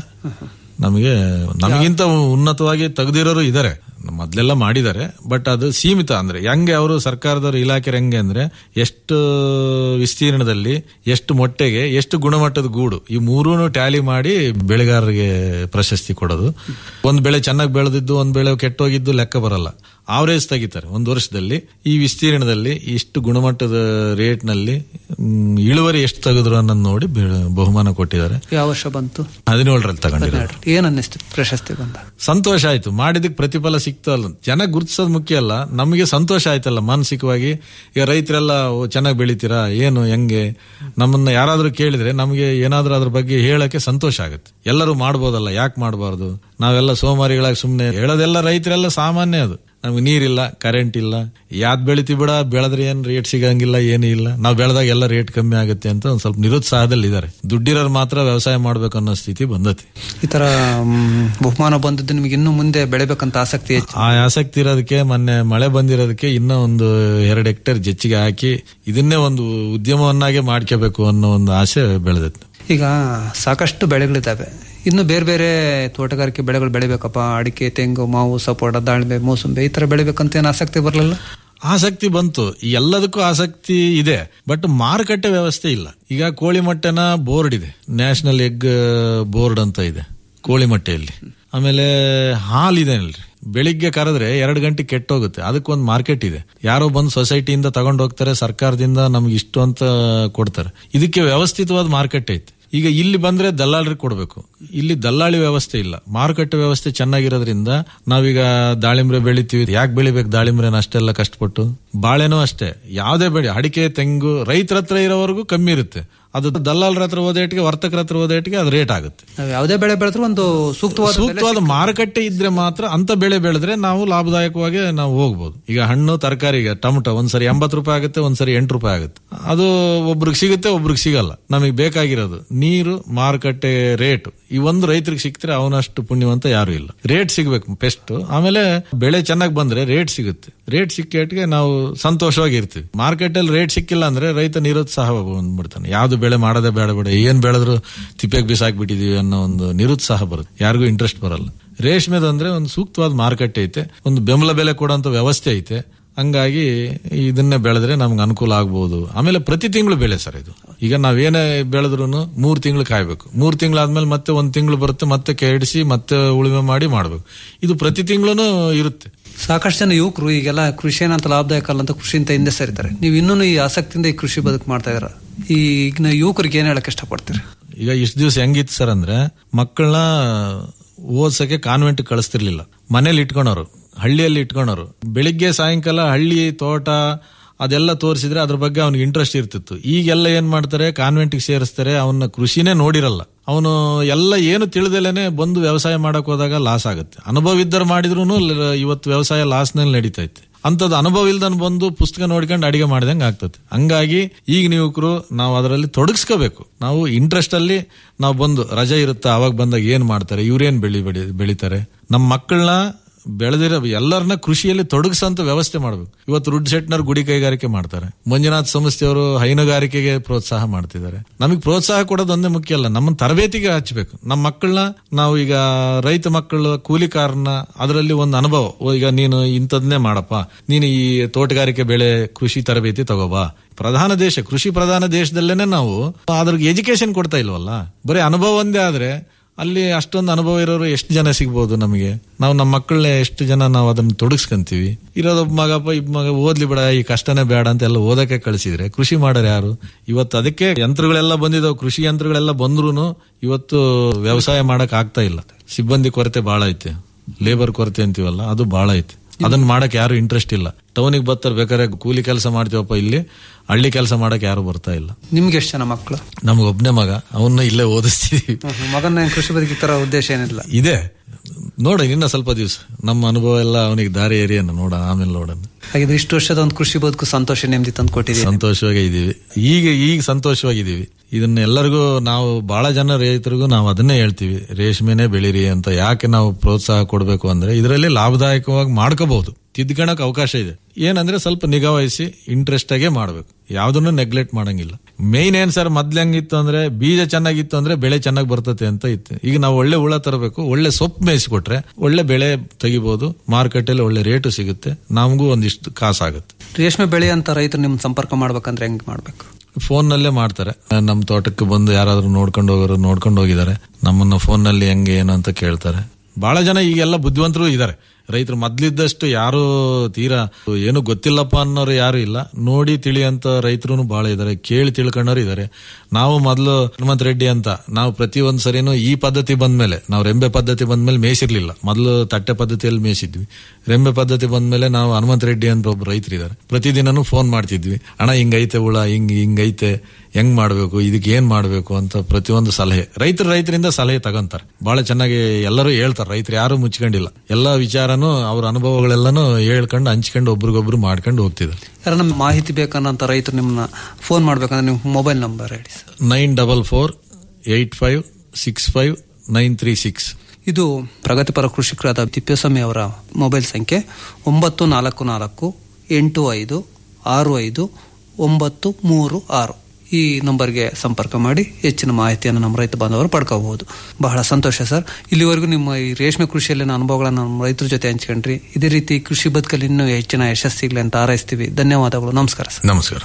ನಮಗೆ ನಮಗಿಂತ ಉನ್ನತವಾಗಿ ತೆಗೆದಿರೋರು ಇದ್ದಾರೆ ಮೊದ್ಲೆಲ್ಲ ಮಾಡಿದ್ದಾರೆ ಬಟ್ ಅದು ಸೀಮಿತ ಅಂದ್ರೆ ಹೆಂಗೆ ಅವರು ಸರ್ಕಾರದವರು ಇಲಾಖೆ ಹೆಂಗೆ ಅಂದ್ರೆ ಎಷ್ಟು ವಿಸ್ತೀರ್ಣದಲ್ಲಿ ಎಷ್ಟು ಮೊಟ್ಟೆಗೆ ಎಷ್ಟು ಗುಣಮಟ್ಟದ ಗೂಡು ಈ ಮೂರೂ ಟ್ಯಾಲಿ ಮಾಡಿ ಬೆಳೆಗಾರರಿಗೆ ಪ್ರಶಸ್ತಿ ಕೊಡೋದು ಒಂದ್ ಬೆಳೆ ಚೆನ್ನಾಗಿ ಬೆಳೆದಿದ್ದು ಒಂದ್ ಬೆಳೆ ಕೆಟ್ಟೋಗಿದ್ದು ಲೆಕ್ಕ ಬರಲ್ಲ ಆವರೇಜ್ ತೆಗಿತಾರೆ ಒಂದು ವರ್ಷದಲ್ಲಿ ಈ ವಿಸ್ತೀರ್ಣದಲ್ಲಿ ಇಷ್ಟು ಗುಣಮಟ್ಟದ ರೇಟ್ ನಲ್ಲಿ ಮ್, ಇಳುವರಿ ಎಷ್ಟು ತೆಗೆದ್ರು ಅನ್ನೋದು ನೋಡಿ ಬೆ- ಬಹುಮಾನ ಕೊಟ್ಟಿದ್ದಾರೆ ಯಾವ ವರ್ಷ ಬಂತು ಹದಿನೇಳರಲ್ಲಿ ತಗೊಂಡಿದ್ದಾರೆ ಏನ್ ಅನ್ನಿಸ್ತು ಪ್ರಶಸ್ತಿ ಬಂದ ಸಂತೋಷ ಆಯ್ತು ಮಾಡಿದಕ್ಕೆ ಪ್ರತಿಫಲ ಸಿಕ್ತು ಅಲ್ಲ ಜನ ಗುರುತಿಸೋದು ಮುಖ್ಯ ಅಲ್ಲ ನಮಗೆ ಸಂತೋಷ ಆಯ್ತಲ್ಲ ಮಾನಸಿಕವಾಗಿ ಈಗ ರೈತರೆಲ್ಲ ಚೆನ್ನಾಗಿ ಬೆಳಿತೀರಾ ಏನು ಹೆಂಗೆ ನಮ್ಮನ್ನ ಯಾರಾದ್ರೂ ಕೇಳಿದ್ರೆ ನಮಗೆ ಏನಾದ್ರೂ ಅದ್ರ ಬಗ್ಗೆ ಹೇಳಕ್ಕೆ ಸಂತೋಷ ಆಗುತ್ತೆ ಎಲ್ಲರೂ ಮಾಡ್ಬೋದಲ್ಲ ಯಾಕೆ ಮಾಡಬಾರ್ದು ನಾವೆಲ್ಲ ಸೋಮಾರಿಗಳಾಗಿ ಸುಮ್ಮನೆ ಹೇಳೋದೆಲ್ಲ ರೈತರೆಲ್ಲ ಸಾಮಾನ್ಯ ಅದು ನಮ್ಗೆ ನೀರಿಲ್ಲ ಕರೆಂಟ್ ಇಲ್ಲ ಯಾವ್ದು ಬೆಳಿತೀವಿ ಬಿಡ ಬೆಳೆದ್ರೆ ಏನ್ ರೇಟ್ ಸಿಗಂಗಿಲ್ಲ ಏನೂ ಇಲ್ಲ ನಾವು ಬೆಳೆದಾಗ ಎಲ್ಲ ರೇಟ್ ಕಮ್ಮಿ ಆಗುತ್ತೆ ಅಂತ ಒಂದ್ ಸ್ವಲ್ಪ ನಿರುತ್ಸಾಹದಲ್ಲಿ ಇದ್ದಾರೆ ದುಡ್ಡಿರೋರು ಮಾತ್ರ ವ್ಯವಸಾಯ ಮಾಡ್ಬೇಕು ಅನ್ನೋ ಸ್ಥಿತಿ ಬಂದತಿ ಈ ತರ ಮ್, ಬಹುಮಾನ ಬಂದದ್ದು ನಿಮ್ಗೆ ಇನ್ನು ಮುಂದೆ ಬೆಳಿಬೇಕಂತ ಆಸಕ್ತಿ ಹೆಚ್ಚು ಆ ಆಸಕ್ತಿ ಇರೋದಕ್ಕೆ ಮೊನ್ನೆ ಮಳೆ ಬಂದಿರೋದಕ್ಕೆ ಇನ್ನೂ ಒಂದು ಎರಡು ಹೆಕ್ಟೇರ್ ಜೆಚ್ಚಿಗೆ ಹಾಕಿ ಇದನ್ನೇ ಒಂದು ಉದ್ಯಮವನ್ನಾಗೆ ಮಾಡ್ಕೋಬೇಕು ಅನ್ನೋ ಒಂದು ಆಸೆ ಬೆಳೆದೈತೆ ಈಗ ಸಾಕಷ್ಟು ಬೆಳೆಗಳಿದ್ದಾವೆ ಇನ್ನು ಬೇರೆ ಬೇರೆ ತೋಟಗಾರಿಕೆ ಬೆಳೆಗಳು ಬೆಳಿಬೇಕಪ್ಪ ಅಡಿಕೆ ತೆಂಗು ಮಾವು ಸಪೋಟ ದಾಳಿಂಬೆ ಮೂಸಂಬೆ ಈ ತರ ಬೆಳಿಬೇಕಂತ ಏನು ಆಸಕ್ತಿ ಬರಲಿಲ್ಲ ಆಸಕ್ತಿ ಬಂತು ಈ ಎಲ್ಲದಕ್ಕೂ ಆಸಕ್ತಿ ಇದೆ ಬಟ್ ಮಾರುಕಟ್ಟೆ ವ್ಯವಸ್ಥೆ ಇಲ್ಲ ಈಗ ಕೋಳಿ ಮೊಟ್ಟೆನ ಬೋರ್ಡ್ ಇದೆ ನ್ಯಾಷನಲ್ ಎಗ್ ಬೋರ್ಡ್ ಅಂತ ಇದೆ ಕೋಳಿ ಮೊಟ್ಟೆಯಲ್ಲಿ ಆಮೇಲೆ ಹಾಲಿದೆ ಅಲ್ರಿ ಬೆಳಿಗ್ಗೆ ಕರೆದ್ರೆ ಎರಡು ಗಂಟೆ ಕೆಟ್ಟೋಗುತ್ತೆ ಅದಕ್ಕೊಂದು ಮಾರ್ಕೆಟ್ ಇದೆ ಯಾರೋ ಬಂದು ಸೊಸೈಟಿಯಿಂದ ತಗೊಂಡು ಹೋಗ್ತಾರೆ ಸರ್ಕಾರದಿಂದ ನಮ್ಗೆ ಇಷ್ಟು ಅಂತ ಕೊಡ್ತಾರೆ ಇದಕ್ಕೆ ವ್ಯವಸ್ಥಿತವಾದ ಮಾರ್ಕೆಟ್ ಐತೆ ಈಗ ಇಲ್ಲಿ ಬಂದ್ರೆ ದಲ್ಲಾಳರಿಗೆ ಕೊಡಬೇಕು ಇಲ್ಲಿ ದಲ್ಲಾಳಿ ವ್ಯವಸ್ಥೆ ಇಲ್ಲ ಮಾರುಕಟ್ಟೆ ವ್ಯವಸ್ಥೆ ಚೆನ್ನಾಗಿರೋದ್ರಿಂದ ನಾವೀಗ ದಾಳಿಂಬ್ರೆ ಬೆಳಿತೀವಿ ಯಾಕೆ ಬೆಳಿಬೇಕು ದಾಳಿಂಬ್ರೆನ ಅಷ್ಟೆಲ್ಲ ಕಷ್ಟಪಟ್ಟು ಬಾಳೆನೂ ಅಷ್ಟೇ ಯಾವುದೇ ಬೆಳೆ ಅಡಿಕೆ ತೆಂಗು ರೈತರ ಹತ್ರ ಇರೋವರೆಗೂ ಕಮ್ಮಿ ಇರುತ್ತೆ ಅದು ದಲ್ಲಾಳರ ಹತ್ರ ಹೋದೇಟಿಗೆ ವರ್ತಕರ ಹತ್ರ ಹೋದೇಟಿಗೆ ಅದು ರೇಟ್ ಆಗುತ್ತೆ ನಾವು ಯಾವುದೇ ಬೆಳೆ ಬೆಳೆದ್ರೂ ಒಂದು ಸೂಕ್ತವಾದ ಬೆಲೆ ಸೂಕ್ತವಾದ ಮಾರುಕಟ್ಟೆ ಇದ್ರೆ ಮಾತ್ರ ಅಂತ ಬೆಳೆ ಬೆಳೆದ್ರೆ ನಾವು ಲಾಭದಾಯಕವಾಗಿ ನಾವು ಹೋಗ್ಬೋದು ಈಗ ಹಣ್ಣು ತರಕಾರಿ ಈಗ ಟೊಮಟೊ ಒಂದ್ಸರಿ ಎಂಬತ್ತು ರೂಪಾಯಿ ಆಗುತ್ತೆ ಒಂದ್ಸರಿ ಎಂಟು ರೂಪಾಯಿ ಆಗುತ್ತೆ ಅದು ಒಬ್ರಿಗೆ ಸಿಗುತ್ತೆ ಒಬ್ರಿಗೆ ಸಿಗಲ್ಲ ನಮಗೆ ಬೇಕಾಗಿರೋದು ನೀರು ಮಾರುಕಟ್ಟೆ ರೇಟ್ ಈ ಒಂದು ರೈತರಿಗೆ ಸಿಕ್ತರೆ ಅವನಷ್ಟು ಪುಣ್ಯವಂತ ಯಾರು ಇಲ್ಲ ರೇಟ್ ಸಿಗ್ಬೇಕು ಬೆಸ್ಟ್ ಆಮೇಲೆ ಬೆಳೆ ಚೆನ್ನಾಗಿ ಬಂದ್ರೆ ರೇಟ್ ಸಿಗುತ್ತೆ ರೇಟ್ ಸಿಕ್ಕೇಟ್ಗೆ ನಾವು ಸಂತೋಷವಾಗಿ ಇರ್ತೀವಿ ಮಾರ್ಕೆಟ್ ಅಲ್ಲಿ ರೇಟ್ ಸಿಕ್ಕಿಲ್ಲ ಅಂದ್ರೆ ರೈತ ನಿರುತ್ಸಾಹ ಬಂದ್ಬಿಡ್ತಾನೆ ಯಾವ್ದು ಬೆಳೆ ಮಾಡೋದೇ ಬೇಡ ಬೇಡ ಏನ್ ಬೆಳೆದ್ರು ತಿಪ್ಪೆಗೆ ಬಿಸಾಕ್ಬಿಟ್ಟಿದೀವಿ ಅನ್ನೋ ಒಂದು ನಿರುತ್ಸಾಹ ಬರುತ್ತೆ ಯಾರಿಗೂ ಇಂಟ್ರೆಸ್ಟ್ ಬರಲ್ಲ ರೇಷ್ಮೆದಂದ್ರೆ ಒಂದು ಸೂಕ್ತವಾದ ಮಾರುಕಟ್ಟೆ ಐತೆ ಒಂದು ಬೆಂಬಲ ಬೆಲೆ ಕೊಡುವಂತ ವ್ಯವಸ್ಥೆ ಐತೆ ಹಂಗಾಗಿ ಇದನ್ನೇ ಬೆಳೆದ್ರೆ ನಮ್ಗೆ ಅನುಕೂಲ ಆಗ್ಬೋದು ಆಮೇಲೆ ಪ್ರತಿ ತಿಂಗಳು ಬೆಳೆ ಸರ್ ಇದು ಈಗ ನಾವೇನೇ ಬೆಳೆದ್ರು ಮೂರ್ ತಿಂಗಳು ಕಾಯ್ಬೇಕು ಮೂರ್ ತಿಂಗಳಾದ್ಮೇಲೆ ಮತ್ತೆ ಒಂದ್ ತಿಂಗಳು ಬರುತ್ತೆ ಮತ್ತೆ ಕೆಡಿಸಿ ಮತ್ತೆ ಉಳುಮೆ ಮಾಡಿ ಮಾಡ್ಬೇಕು ಇದು ಪ್ರತಿ ತಿಂಗಳು ಇರುತ್ತೆ ಸಾಕಷ್ಟು ಜನ ಯುವಕರು ಈಗೆಲ್ಲ ಕೃಷಿ ಏನಂತ ಲಾಭದಾಯಕ ಅಲ್ಲ ಅಂತ ಕೃಷಿಯಿಂದ ಹಿಂದೆ ಸರಿತಾರೆ ನೀವು ಇನ್ನೂ ಈ ಆಸಕ್ತಿಯಿಂದ ಈ ಕೃಷಿ ಬದುಕು ಮಾಡ್ತಾ ಇದಾರ ಈ ಈಗಿನ ಯುವಕರಿಗೆ ಏನ್ ಹೇಳಕ್ ಇಷ್ಟಪಡ್ತೀರಿ ಈಗ ಇಷ್ಟು ದಿವಸ ಹೆಂಗಿತ್ತು ಸರ್ ಅಂದ್ರೆ ಮಕ್ಕಳನ್ನ ಓದ್ಸಕ್ಕೆ ಕಾನ್ವೆಂಟ್ ಕಳಿಸ್ತಿರ್ಲಿಲ್ಲ ಮನೇಲಿ ಇಟ್ಕೊಳೋರು ಹಳ್ಳಿಯಲ್ಲಿ ಇಟ್ಕೊಳೋರು ಬೆಳಿಗ್ಗೆ ಸಾಯಂಕಾಲ ಹಳ್ಳಿ ತೋಟ ಅದೆಲ್ಲ ತೋರಿಸಿದ್ರೆ ಅದ್ರ ಬಗ್ಗೆ ಅವ್ನಿಗೆ ಇಂಟ್ರೆಸ್ಟ್ ಇರ್ತಿತ್ತು ಈಗೆಲ್ಲ ಏನ್ ಮಾಡ್ತಾರೆ ಕಾನ್ವೆಂಟ್ಗೆ ಸೇರಿಸ್ತಾರೆ ಅವನ್ನ ಕೃಷಿನೇ ನೋಡಿರಲ್ಲ ಅವನು ಎಲ್ಲ ಏನು ತಿಳಿದಲೇನೆ ಬಂದು ವ್ಯವಸಾಯ ಮಾಡಕ್ ಹೋದಾಗ ಲಾಸ್ ಆಗುತ್ತೆ ಅನುಭವ ಇದ್ದರು ಮಾಡಿದ್ರು ಇವತ್ತು ವ್ಯವಸಾಯ ಲಾಸ್ನಲ್ಲಿ ನಡೀತೈತೆ ಅಂತದ್ ಅನುಭವ ಇಲ್ದನ್ ಬಂದು ಪುಸ್ತಕ ನೋಡ್ಕೊಂಡು ಅಡಿಗೆ ಮಾಡ್ದಂಗೆ ಆಗ್ತದೆ ಹಂಗಾಗಿ ಈಗ ಯುವಕರು ನಾವು ಅದರಲ್ಲಿ ತೊಡಗಿಸ್ಕೋಬೇಕು ನಾವು ಇಂಟ್ರೆಸ್ಟ್ ಅಲ್ಲಿ ನಾವು ಬಂದು ರಜೆ ಇರುತ್ತೆ ಅವಾಗ ಬಂದಾಗ ಏನ್ ಮಾಡ್ತಾರೆ ಇವ್ರೇನ್ ಬೆಳಿ ಬೆಳಿ ಬೆಳಿತಾರೆ ನಮ್ಮ ಮಕ್ಕಳನ್ನ ಬೆಳೆದಿರೋ ಎಲ್ಲರನ್ನ ಕೃಷಿಯಲ್ಲಿ ತೊಡಗಿಸಂತ ವ್ಯವಸ್ಥೆ ಮಾಡಬೇಕು ಇವತ್ತು ರುಡ್ ಸೆಟ್ನರ್ ಗುಡಿ ಕೈಗಾರಿಕೆ ಮಾಡ್ತಾರೆ ಮಂಜುನಾಥ್ ಸಂಸ್ಥೆಯವರು ಹೈನುಗಾರಿಕೆಗೆ ಪ್ರೋತ್ಸಾಹ ಮಾಡ್ತಿದ್ದಾರೆ ನಮಗೆ ಪ್ರೋತ್ಸಾಹ ಕೊಡೋದು ಒಂದೇ ಮುಖ್ಯ ಅಲ್ಲ ನಮ್ಮ ತರಬೇತಿಗೆ ಹಚ್ಚಬೇಕು ನಮ್ಮ ಮಕ್ಕಳನ್ನ ನಾವು ಈಗ ರೈತ ಮಕ್ಕಳು ಕೂಲಿಕಾರನ ಅದರಲ್ಲಿ ಒಂದು ಅನುಭವ ಓ, ಈಗ ನೀನು ಇಂಥದ್ನೇ ಮಾಡಪ್ಪ ನೀನು ಈ ತೋಟಗಾರಿಕೆ ಬೆಳೆ ಕೃಷಿ ತರಬೇತಿ ತಗೋಬಾ ಪ್ರಧಾನ ದೇಶ ಕೃಷಿ ಪ್ರಧಾನ ದೇಶದಲ್ಲೇನೆ ನಾವು ಅದ್ರಿಗೆ ಎಜುಕೇಶನ್ ಕೊಡ್ತಾ ಇಲ್ವಲ್ಲ ಬರೀ ಅನುಭವ ಒಂದೇ ಆದ್ರೆ ಅಲ್ಲಿ ಅಷ್ಟೊಂದು ಅನುಭವ ಇರೋರು ಎಷ್ಟು ಜನ ಸಿಗ್ಬೋದು ನಮಗೆ ನಾವು ನಮ್ಮ ಮಕ್ಕಳನ್ನೇ ಎಷ್ಟು ಜನ ನಾವು ಅದನ್ನ ತೊಡಗಿಸ್ಕೊಂತೀವಿ ಇರೋದೊಬ್ಬ ಮಗಪ್ಪ ಇಬ್ಬ ಮಗ ಓದ್ಲಿ ಬೇಡ ಈ ಕಷ್ಟನೇ ಬೇಡ ಅಂತ ಎಲ್ಲ ಓದಕ್ಕೆ ಕಳಿಸಿದ್ರೆ ಕೃಷಿ ಮಾಡೋರು ಯಾರು ಇವತ್ತು ಅದಕ್ಕೆ ಯಂತ್ರಗಳೆಲ್ಲ ಬಂದಿದಾವೆ ಕೃಷಿ ಯಂತ್ರಗಳೆಲ್ಲ ಬಂದ್ರು ಇವತ್ತು ವ್ಯವಸಾಯ ಮಾಡಕ್ ಆಗ್ತಾ ಇಲ್ಲ ಸಿಬ್ಬಂದಿ ಕೊರತೆ ಬಹಳ ಐತೆ ಲೇಬರ್ ಕೊರತೆ ಅಂತೀವಲ್ಲ ಅದು ಬಹಳ ಐತೆ ಅದನ್ನ ಮಾಡಕ್ ಯಾರು ಇಂಟ್ರೆಸ್ಟ್ ಇಲ್ಲ ಟೌನಿಗೆ ಬರ್ತಾರೆ ಬೇಕಾದ್ರೆ ಕೂಲಿ ಕೆಲಸ ಮಾಡ್ತೀವಪ್ಪ ಇಲ್ಲಿ ಹಳ್ಳಿ ಕೆಲಸ ಮಾಡಕ್ ಯಾರು ಬರ್ತಾ ಇಲ್ಲ ನಿಮ್ಗೆ ಎಷ್ಟು ಜನ ಮಕ್ಕಳು ನಮ್ಗೆ ಒಬ್ನೇ ಮಗ ಅವನ್ನ ಇಲ್ಲೇ ಓದಿಸ್ತೀವಿ ಮಗನ ಕೃಷಿ ಬದುಕಿ ತರ ಉದ್ದೇಶ ಏನಿಲ್ಲ ಇದೆ ನೋಡ ಇನ್ನ ಸ್ವಲ್ಪ ದಿವಸ ನಮ್ಮ ಅನುಭವ ಎಲ್ಲ ಅವನಿಗೆ ದಾರಿ ಏರಿಯನ್ನ ನೋಡ ಆಮೇಲೆ ನೋಡೋಣ ಹಾಗಿದ್ರೆ ಇಷ್ಟು ವರ್ಷದ ಒಂದು ಕೃಷಿ ಬದುಕು ಸಂತೋಷ ನೆಮ್ಮದಿ ತಂದು ಕೊಟ್ಟಿದ್ದೀವಿ ಸಂತೋಷವಾಗಿ ಇದೀವಿ ಈಗ ಈಗ ಸಂತೋಷವಾಗಿದ್ದೀವಿ ಇದನ್ನ ಎಲ್ಲರಿಗೂ ನಾವು ಬಹಳ ಜನ ರೈತರಿಗೂ ನಾವು ಅದನ್ನೇ ಹೇಳ್ತೀವಿ ರೇಷ್ಮೆನೇ ಬೆಳೀರಿ ಅಂತ ಯಾಕೆ ನಾವು ಪ್ರೋತ್ಸಾಹ ಕೊಡಬೇಕು ಅಂದ್ರೆ ಇದರಲ್ಲಿ ಲಾಭದಾಯಕವಾಗಿ ಮಾಡ್ಕೋಬಹುದು ತಿದ್ಕೊಳಕ್ ಅವಕಾಶ ಇದೆ ಏನಂದ್ರೆ ಸ್ವಲ್ಪ ನಿಗಾ ವಹಿಸಿ ಇಂಟ್ರೆಸ್ಟ್ ಆಗೇ ಮಾಡ್ಬೇಕು ಯಾವ್ದನ್ನು ನೆಗ್ಲೆಕ್ಟ್ ಮಾಡಂಗಿಲ್ಲ ಮೇನ್ ಏನ್ ಸರ್ ಮೊದ್ಲು ಹೆಂಗಿತ್ತು ಅಂದ್ರೆ ಬೀಜ ಚೆನ್ನಾಗಿತ್ತು ಅಂದ್ರೆ ಬೆಳೆ ಚೆನ್ನಾಗಿ ಬರ್ತತೆ ಅಂತ ಇತ್ತು ಈಗ ನಾವು ಒಳ್ಳೆ ಹುಳ ತರಬೇಕು ಒಳ್ಳೆ ಸೊಪ್ಪು ಮೇಯಿಸ್ಕೊಟ್ರೆ ಒಳ್ಳೆ ಬೆಳೆ ತೆಗಿಬಹುದು ಮಾರುಕಟ್ಟೆಯಲ್ಲಿ ಒಳ್ಳೆ ರೇಟು ಸಿಗುತ್ತೆ ನಮಗೂ ಒಂದಿಷ್ಟು ಕಾಸಾಗುತ್ತೆ ರೇಷ್ಮೆ ಬೆಳೆ ಅಂತ ರೈತರು ನಿಮ್ ಸಂಪರ್ಕ ಮಾಡ್ಬೇಕಂದ್ರೆ ಹೆಂಗ್ ಮಾಡ್ಬೇಕು ಫೋನ್ ನಲ್ಲೇ ಮಾಡ್ತಾರೆ ನಮ್ಮ ತೋಟಕ್ಕೆ ಬಂದು ಯಾರಾದ್ರೂ ನೋಡ್ಕೊಂಡು ಹೋಗೋರು ನೋಡ್ಕೊಂಡು ಹೋಗಿದ್ದಾರೆ ನಮ್ಮನ್ನ ಫೋನ್ ನಲ್ಲಿ ಹೆಂಗೆ ಏನು ಅಂತ ಕೇಳ್ತಾರೆ ಬಹಳ ಜನ ಈಗೆಲ್ಲ ಬುದ್ಧಿವಂತರು ಇದ್ದಾರೆ ರೈತರು ಮೊದ್ಲಿದ್ದಷ್ಟು ಯಾರು ತೀರಾ ಏನು ಗೊತ್ತಿಲ್ಲಪ್ಪ ಅನ್ನೋರು ಯಾರು ಇಲ್ಲ ನೋಡಿ ತಿಳಿಯಂತ ರೈತರು ಬಹಳ ಇದ್ದಾರೆ ಕೇಳಿ ತಿಳ್ಕೊಂಡವ್ರು ಇದ್ದಾರೆ ನಾವು ಮೊದಲು ಹನುಮಂತ ರೆಡ್ಡಿ ಅಂತ ನಾವು ಪ್ರತಿ ಒಂದ್ ಸರಿನೂ ಈ ಪದ್ಧತಿ ಬಂದ್ಮೇಲೆ ನಾವು ರೆಂಬೆ ಪದ್ಧತಿ ಬಂದ್ಮೇಲೆ ಮೇಯಿಸಿರ್ಲಿಲ್ಲ ಮೊದಲು ತಟ್ಟೆ ಪದ್ಧತಿಯಲ್ಲಿ ಮೇಯಿಸಿದ್ವಿ ರೆಂಬೆ ಪದ್ಧತಿ ಬಂದ್ಮೇಲೆ ನಾವು ಹನುಮಂತ ರೆಡ್ಡಿ ಅಂತ ಒಬ್ಬ ರೈತರಿದ್ದಾರೆ ಪ್ರತಿದಿನನೂ ಫೋನ್ ಮಾಡ್ತಿದ್ವಿ ಅಣ್ಣ ಹಿಂಗೈತೆ ಹುಳ ಹಿಂಗ್ ಹಿಂಗೈತೆ ಹೆಂಗ್ ಮಾಡ್ಬೇಕು ಇದಕ್ಕೆ ಏನ್ ಮಾಡ್ಬೇಕು ಅಂತ ಪ್ರತಿಯೊಂದು ಸಲಹೆ ರೈತರು ರೈತರಿಂದ ಸಲಹೆ ತಗೊಂತಾರೆ ಬಹಳ ಚೆನ್ನಾಗಿ ಎಲ್ಲರೂ ಹೇಳ್ತಾರೆ ರೈತರು ಯಾರು ಮುಚ್ಕೊಂಡಿಲ್ಲ ಎಲ್ಲಾ ವಿಚಾರನು ಅವ್ರ ಅನುಭವಗಳೆಲ್ಲನೂ ಹೇಳ್ಕೊಂಡು ಹಂಚ್ಕೊಂಡು ಒಬ್ರಿಗೊಬ್ರು ಮಾಡ್ಕೊಂಡು ಹೋಗ್ತಿದ್ದಾರೆ ಯಾರ ನಮ್ಗೆ ಮಾಹಿತಿ ಬೇಕನ್ನಂತ ರೈತರು ನಿಮ್ಮನ್ನ ಫೋನ್ ಮಾಡ್ಬೇಕಂದ್ರೆ ನಿಮ್ಮ ಮೊಬೈಲ್ ನಂಬರ್ ಹೇಳಿ sir nine double four eight five six five nine three six ಇದು ಪ್ರಗತಿಪರ ಕೃಷಿಕರಾದ ತಿಪ್ಪೇಸ್ವಾಮಿ ಅವರ ಮೊಬೈಲ್ ಸಂಖ್ಯೆ ಒಂಬತ್ತು ನಾಲ್ಕು ನಾಲ್ಕು ಎಂಟು ಐದು ಆರು ಐದು ಒಂಬತ್ತು ಮೂರು ಆರು ಈ ನಂಬರ್ಗೆ ಸಂಪರ್ಕ ಮಾಡಿ ಹೆಚ್ಚಿನ ಮಾಹಿತಿಯನ್ನು ನಮ್ಮ ರೈತ ಬಾಂಧವರು ಪಡ್ಕೋಬಹುದು ಬಹಳ ಸಂತೋಷ ಸರ್ ಇಲ್ಲಿವರೆಗೂ ನಿಮ್ಮ ಈ ರೇಷ್ಮೆ ಕೃಷಿಯಲ್ಲಿನ ಅನುಭವಗಳನ್ನ ನಮ್ಮ ರೈತರ ಜೊತೆ ಹಂಚ್ಕೊಂಡ್ರಿ ಇದೇ ರೀತಿ ಕೃಷಿ ಬದುಕಲ್ಲಿ ಇನ್ನೂ ಹೆಚ್ಚಿನ ಯಶಸ್ಸಿಗ್ಲಿ ಅಂತ ಹಾರೈಸ್ತೀವಿ ಧನ್ಯವಾದಗಳು ನಮಸ್ಕಾರ ಸರ್ ನಮಸ್ಕಾರ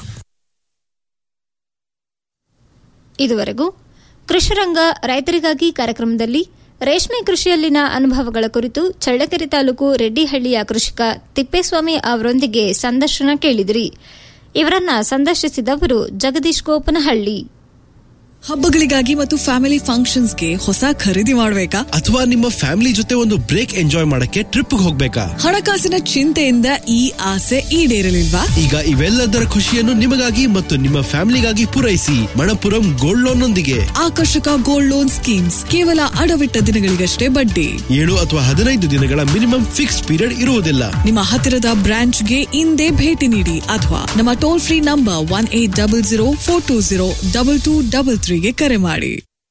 ಇದುವರೆಗೂ ಕೃಷಿರಂಗ ರೈತರಿಗಾಗಿ ಕಾರ್ಯಕ್ರಮದಲ್ಲಿ ರೇಷ್ಮೆ ಕೃಷಿಯಲ್ಲಿನ ಅನುಭವಗಳ ಕುರಿತು ಚಳ್ಳಕೆರೆ ತಾಲೂಕು ರೆಡ್ಡಿಹಳ್ಳಿಯ ಕೃಷಿಕ ತಿಪ್ಪೇಸ್ವಾಮಿ ಅವರೊಂದಿಗೆ ಸಂದರ್ಶನ ಕೇಳಿದಿರಿ ಇವರನ್ನ ಸಂದರ್ಶಿಸಿದವರು ಜಗದೀಶ್ ಗೋಪನಹಳ್ಳಿ ಹಬ್ಬಗಳಿಗಾಗಿ ಮತ್ತು ಫ್ಯಾಮಿಲಿ ಫಂಕ್ಷನ್ಸ್ಗೆ ಹೊಸ ಖರೀದಿ ಮಾಡಬೇಕಾ ಅಥವಾ ನಿಮ್ಮ ಫ್ಯಾಮಿಲಿ ಜೊತೆ ಒಂದು ಬ್ರೇಕ್ ಎಂಜಾಯ್ ಮಾಡಕ್ಕೆ ಟ್ರಿಪ್ ಹೋಗ್ಬೇಕಾ ಹಣಕಾಸಿನ ಚಿಂತೆಯಿಂದ ಈ ಆಸೆ ಈಡೇರಲಿಲ್ವಾ ಈಗ ಇವೆಲ್ಲದರ ಖುಷಿಯನ್ನು ನಿಮಗಾಗಿ ಮತ್ತು ನಿಮ್ಮ ಫ್ಯಾಮಿಲಿಗಾಗಿ ಪೂರೈಸಿ ಮಣಪುರಂ ಗೋಲ್ಡ್ ಲೋನ್ ನೊಂದಿಗೆ ಆಕರ್ಷಕ ಗೋಲ್ಡ್ ಲೋನ್ ಸ್ಕೀಮ್ಸ್ ಕೇವಲ ಅಡವಿಟ್ಟ ದಿನಗಳಿಗಷ್ಟೇ ಬಡ್ಡಿ ಏಳು ಅಥವಾ ಹದಿನೈದು ದಿನಗಳ ಮಿನಿಮಮ್ ಫಿಕ್ಸ್ ಪೀರಿಯಡ್ ಇರುವುದಿಲ್ಲ ನಿಮ್ಮ ಹತ್ತಿರದ ಬ್ರಾಂಚ್ಗೆ ಇಂದೇ ಭೇಟಿ ನೀಡಿ ಅಥವಾ ನಮ್ಮ toll free number one eight double zero four two zero double two double ತ್ರೀಗೆ ಕರೆ ಮಾಡಿ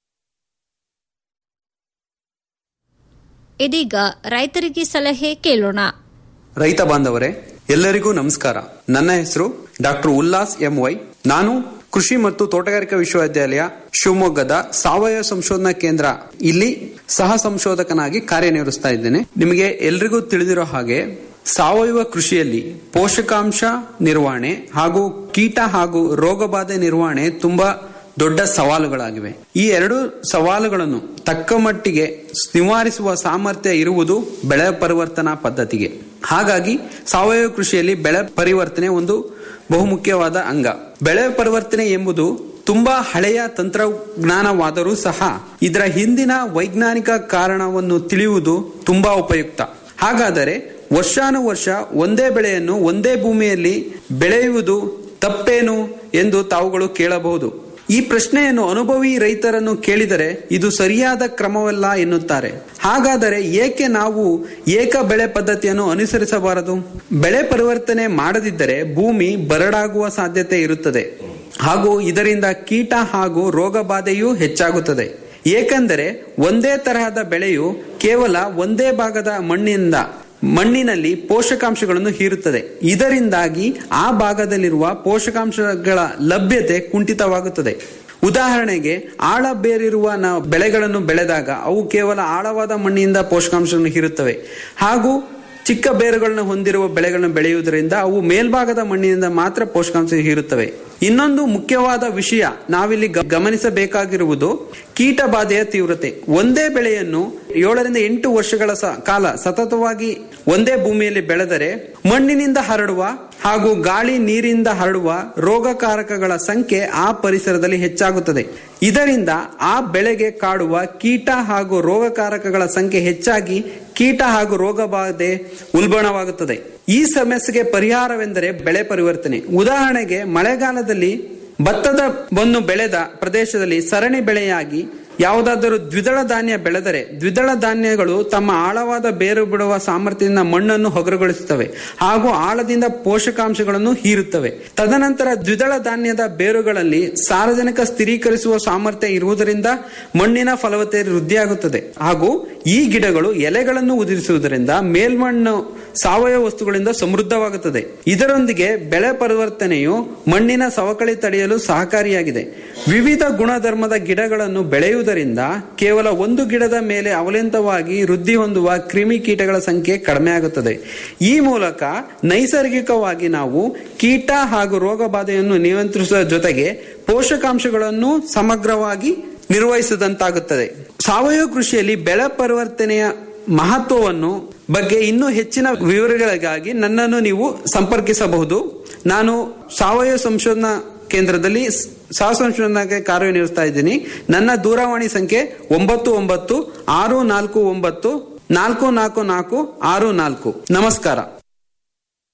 ಇದೀಗ ರೈತರಿಗೆ ಸಲಹೆ ಕೇಳೋಣ ರೈತ ಬಾಂಧವರೇ ಎಲ್ಲರಿಗೂ ನಮಸ್ಕಾರ ನನ್ನ ಹೆಸರು ಡಾಕ್ಟರ್ ಉಲ್ಲಾಸ್ ಎಂ ವೈ ನಾನು ಕೃಷಿ ಮತ್ತು ತೋಟಗಾರಿಕಾ ವಿಶ್ವವಿದ್ಯಾಲಯ ಶಿವಮೊಗ್ಗದ ಸಾವಯವ ಸಂಶೋಧನಾ ಕೇಂದ್ರ ಇಲ್ಲಿ ಸಹ ಸಂಶೋಧಕನಾಗಿ ಕಾರ್ಯನಿರ್ವಹಿಸ್ತಾ ಇದ್ದೇನೆ ನಿಮಗೆ ಎಲ್ರಿಗೂ ತಿಳಿದಿರೋ ಹಾಗೆ ಸಾವಯವ ಕೃಷಿಯಲ್ಲಿ ಪೋಷಕಾಂಶ ನಿರ್ವಹಣೆ ಹಾಗೂ ಕೀಟ ಹಾಗೂ ರೋಗಬಾಧೆ ನಿರ್ವಹಣೆ ತುಂಬಾ ದೊಡ್ಡ ಸವಾಲುಗಳಾಗಿವೆ ಈ ಎರಡು ಸವಾಲುಗಳನ್ನು ತಕ್ಕ ಮಟ್ಟಿಗೆ ನಿವಾರಿಸುವ ಸಾಮರ್ಥ್ಯ ಇರುವುದು ಬೆಳೆ ಪರಿವರ್ತನಾ ಪದ್ಧತಿಗೆ ಹಾಗಾಗಿ ಸಾವಯವ ಕೃಷಿಯಲ್ಲಿ ಬೆಳೆ ಪರಿವರ್ತನೆ ಒಂದು ಬಹುಮುಖ್ಯವಾದ ಅಂಗ ಬೆಳೆ ಪರಿವರ್ತನೆ ಎಂಬುದು ತುಂಬಾ ಹಳೆಯ ತಂತ್ರಜ್ಞಾನವಾದರೂ ಸಹ ಇದರ ಹಿಂದಿನ ವೈಜ್ಞಾನಿಕ ಕಾರಣವನ್ನು ತಿಳಿಯುವುದು ತುಂಬಾ ಉಪಯುಕ್ತ ಹಾಗಾದರೆ ವರ್ಷಾನುವರ್ಷ ಒಂದೇ ಬೆಳೆಯನ್ನು ಒಂದೇ ಭೂಮಿಯಲ್ಲಿ ಬೆಳೆಯುವುದು ತಪ್ಪೇನು ಎಂದು ತಾವುಗಳು ಕೇಳಬಹುದು ಈ ಪ್ರಶ್ನೆಯನ್ನು ಅನುಭವಿ ರೈತರನ್ನು ಕೇಳಿದರೆ ಇದು ಸರಿಯಾದ ಕ್ರಮವಲ್ಲ ಎನ್ನುತ್ತಾರೆ ಹಾಗಾದರೆ ಏಕೆ ನಾವು ಏಕ ಬೆಳೆ ಪದ್ಧತಿಯನ್ನು ಅನುಸರಿಸಬಾರದು ಬೆಳೆ ಪರಿವರ್ತನೆ ಮಾಡದಿದ್ದರೆ ಭೂಮಿ ಬರಡಾಗುವ ಸಾಧ್ಯತೆ ಇರುತ್ತದೆ ಹಾಗೂ ಇದರಿಂದ ಕೀಟ ಹಾಗೂ ರೋಗ ಬಾಧೆಯೂ ಹೆಚ್ಚಾಗುತ್ತದೆ ಏಕೆಂದರೆ ಒಂದೇ ತರಹದ ಬೆಳೆಯು ಕೇವಲ ಒಂದೇ ಭಾಗದ ಮಣ್ಣಿನಿಂದ ಮಣ್ಣಿನಲ್ಲಿ ಪೋಷಕಾಂಶಗಳನ್ನು ಹೀರುತ್ತದೆ ಇದರಿಂದಾಗಿ ಆ ಭಾಗದಲ್ಲಿರುವ ಪೋಷಕಾಂಶಗಳ ಲಭ್ಯತೆ ಕುಂಠಿತವಾಗುತ್ತದೆ ಉದಾಹರಣೆಗೆ ಆಳ ಬೇರಿರುವ ನಾವು ಬೆಳೆಗಳನ್ನು ಬೆಳೆದಾಗ ಅವು ಕೇವಲ ಆಳವಾದ ಮಣ್ಣಿನಿಂದ ಪೋಷಕಾಂಶಗಳನ್ನು ಹೀರುತ್ತವೆ ಹಾಗೂ ಚಿಕ್ಕ ಬೇರುಗಳನ್ನು ಹೊಂದಿರುವ ಬೆಳೆಗಳನ್ನು ಬೆಳೆಯುವುದರಿಂದ ಅವು ಮೇಲ್ಭಾಗದ ಮಣ್ಣಿನಿಂದ ಮಾತ್ರ ಪೋಷಕಾಂಶ ಹೀರುತ್ತವೆ ಇನ್ನೊಂದು ಮುಖ್ಯವಾದ ವಿಷಯ ನಾವಿಲ್ಲಿ ಗ- ಗಮನಿಸಬೇಕಾಗಿರುವುದು ಕೀಟ ಬಾಧೆಯ ತೀವ್ರತೆ ಒಂದೇ ಬೆಳೆಯನ್ನು ಏಳರಿಂದ ಎಂಟು ವರ್ಷಗಳ ಸ- ಕಾಲ ಸತತವಾಗಿ ಒಂದೇ ಭೂಮಿಯಲ್ಲಿ ಬೆಳೆದರೆ ಮಣ್ಣಿನಿಂದ ಹರಡುವ ಹಾಗೂ ಗಾಳಿ ನೀರಿಂದ ಹರಡುವ ರೋಗಕಾರಕಗಳ ಸಂಖ್ಯೆ ಆ ಪರಿಸರದಲ್ಲಿ ಹೆಚ್ಚಾಗುತ್ತದೆ ಇದರಿಂದ ಆ ಬೆಳೆಗೆ ಕಾಡುವ ಕೀಟ ಹಾಗೂ ರೋಗಕಾರಕಗಳ ಸಂಖ್ಯೆ ಹೆಚ್ಚಾಗಿ ಕೀಟ ಹಾಗೂ ರೋಗ ಬಾಧೆ ಉಲ್ಬಣವಾಗುತ್ತದೆ ಈ ಸಮಸ್ಯೆಗೆ ಪರಿಹಾರವೆಂದರೆ ಬೆಳೆ ಪರಿವರ್ತನೆ ಉದಾಹರಣೆಗೆ ಮಳೆಗಾಲದಲ್ಲಿ ಭತ್ತದ ಬನ್ನು ಬೆಳೆದ ಪ್ರದೇಶದಲ್ಲಿ ಸರಣಿ ಬೆಳೆಯಾಗಿ ಯಾವುದಾದರೂ ದ್ವಿದಳ ಧಾನ್ಯ ಬೆಳೆದರೆ ದ್ವಿದಳ ಧಾನ್ಯಗಳು ತಮ್ಮ ಆಳವಾದ ಬೇರು ಬಿಡುವ ಸಾಮರ್ಥ್ಯದಿಂದ ಮಣ್ಣನ್ನು ಹೊಗರುಗೊಳಿಸುತ್ತವೆ ಹಾಗೂ ಆಳದಿಂದ ಪೋಷಕಾಂಶಗಳನ್ನು ಹೀರುತ್ತವೆ ತದನಂತರ ದ್ವಿದಳ ಧಾನ್ಯದ ಬೇರುಗಳಲ್ಲಿ ಸಾರ್ವಜನಿಕ ಸ್ಥಿರೀಕರಿಸುವ ಸಾಮರ್ಥ್ಯ ಇರುವುದರಿಂದ ಮಣ್ಣಿನ ಫಲವತ್ತತೆ ವೃದ್ಧಿಯಾಗುತ್ತದೆ ಹಾಗೂ ಈ ಗಿಡಗಳು ಎಲೆಗಳನ್ನು ಉದುರಿಸುವುದರಿಂದ ಮೇಲ್ಮಣ್ಣು ಸಾವಯವ ವಸ್ತುಗಳಿಂದ ಸಮೃದ್ಧವಾಗುತ್ತದೆ ಇದರೊಂದಿಗೆ ಬೆಳೆ ಪರಿವರ್ತನೆಯು ಮಣ್ಣಿನ ಸವಕಳಿ ತಡೆಯಲು ಸಹಕಾರಿಯಾಗಿದೆ ವಿವಿಧ ಗುಣಧರ್ಮದ ಗಿಡಗಳನ್ನು ಬೆಳೆಯುವುದರಿಂದ ಕೇವಲ ಒಂದು ಗಿಡದ ಮೇಲೆ ಅವಲಂಬಿತವಾಗಿ ವೃದ್ಧಿ ಹೊಂದುವ ಕ್ರಿಮಿ ಕೀಟಗಳ ಸಂಖ್ಯೆ ಕಡಿಮೆ ಆಗುತ್ತದೆ ಈ ಮೂಲಕ ನೈಸರ್ಗಿಕವಾಗಿ ನಾವು ಕೀಟ ಹಾಗೂ ರೋಗ ಬಾಧೆಯನ್ನು ನಿಯಂತ್ರಿಸುವ ಜೊತೆಗೆ ಪೋಷಕಾಂಶಗಳನ್ನು ಸಮಗ್ರವಾಗಿ ನಿರ್ವಹಿಸಿದಂತಾಗುತ್ತದೆ ಸಾವಯವ ಕೃಷಿಯಲ್ಲಿ ಬೆಳೆ ಪರಿವರ್ತನೆಯ ಮಹತ್ವವನ್ನು ಬಗ್ಗೆ ಇನ್ನೂ ಹೆಚ್ಚಿನ ವಿವರಗಳಿಗಾಗಿ ನನ್ನನ್ನು ನೀವು ಸಂಪರ್ಕಿಸಬಹುದು ನಾನು ಸಾವಯವ ಸಂಶೋಧನಾ ಕೇಂದ್ರದಲ್ಲಿ ಸ್- ಸಹ ಸಂಶೋಧನಾಗೆ ಕಾರ್ಯನಿರ್ವಹಿಸ್ತಾ ಇದ್ದೀನಿ ನನ್ನ ದೂರವಾಣಿ ಸಂಖ್ಯೆ ಒಂಬತ್ತು ಒಂಬತ್ತು ಆರು ನಾಲ್ಕು ಒಂಬತ್ತು ನಾಲ್ಕು ನಾಲ್ಕು ನಾಲ್ಕು ಆರು ನಾಲ್ಕು ನಮಸ್ಕಾರ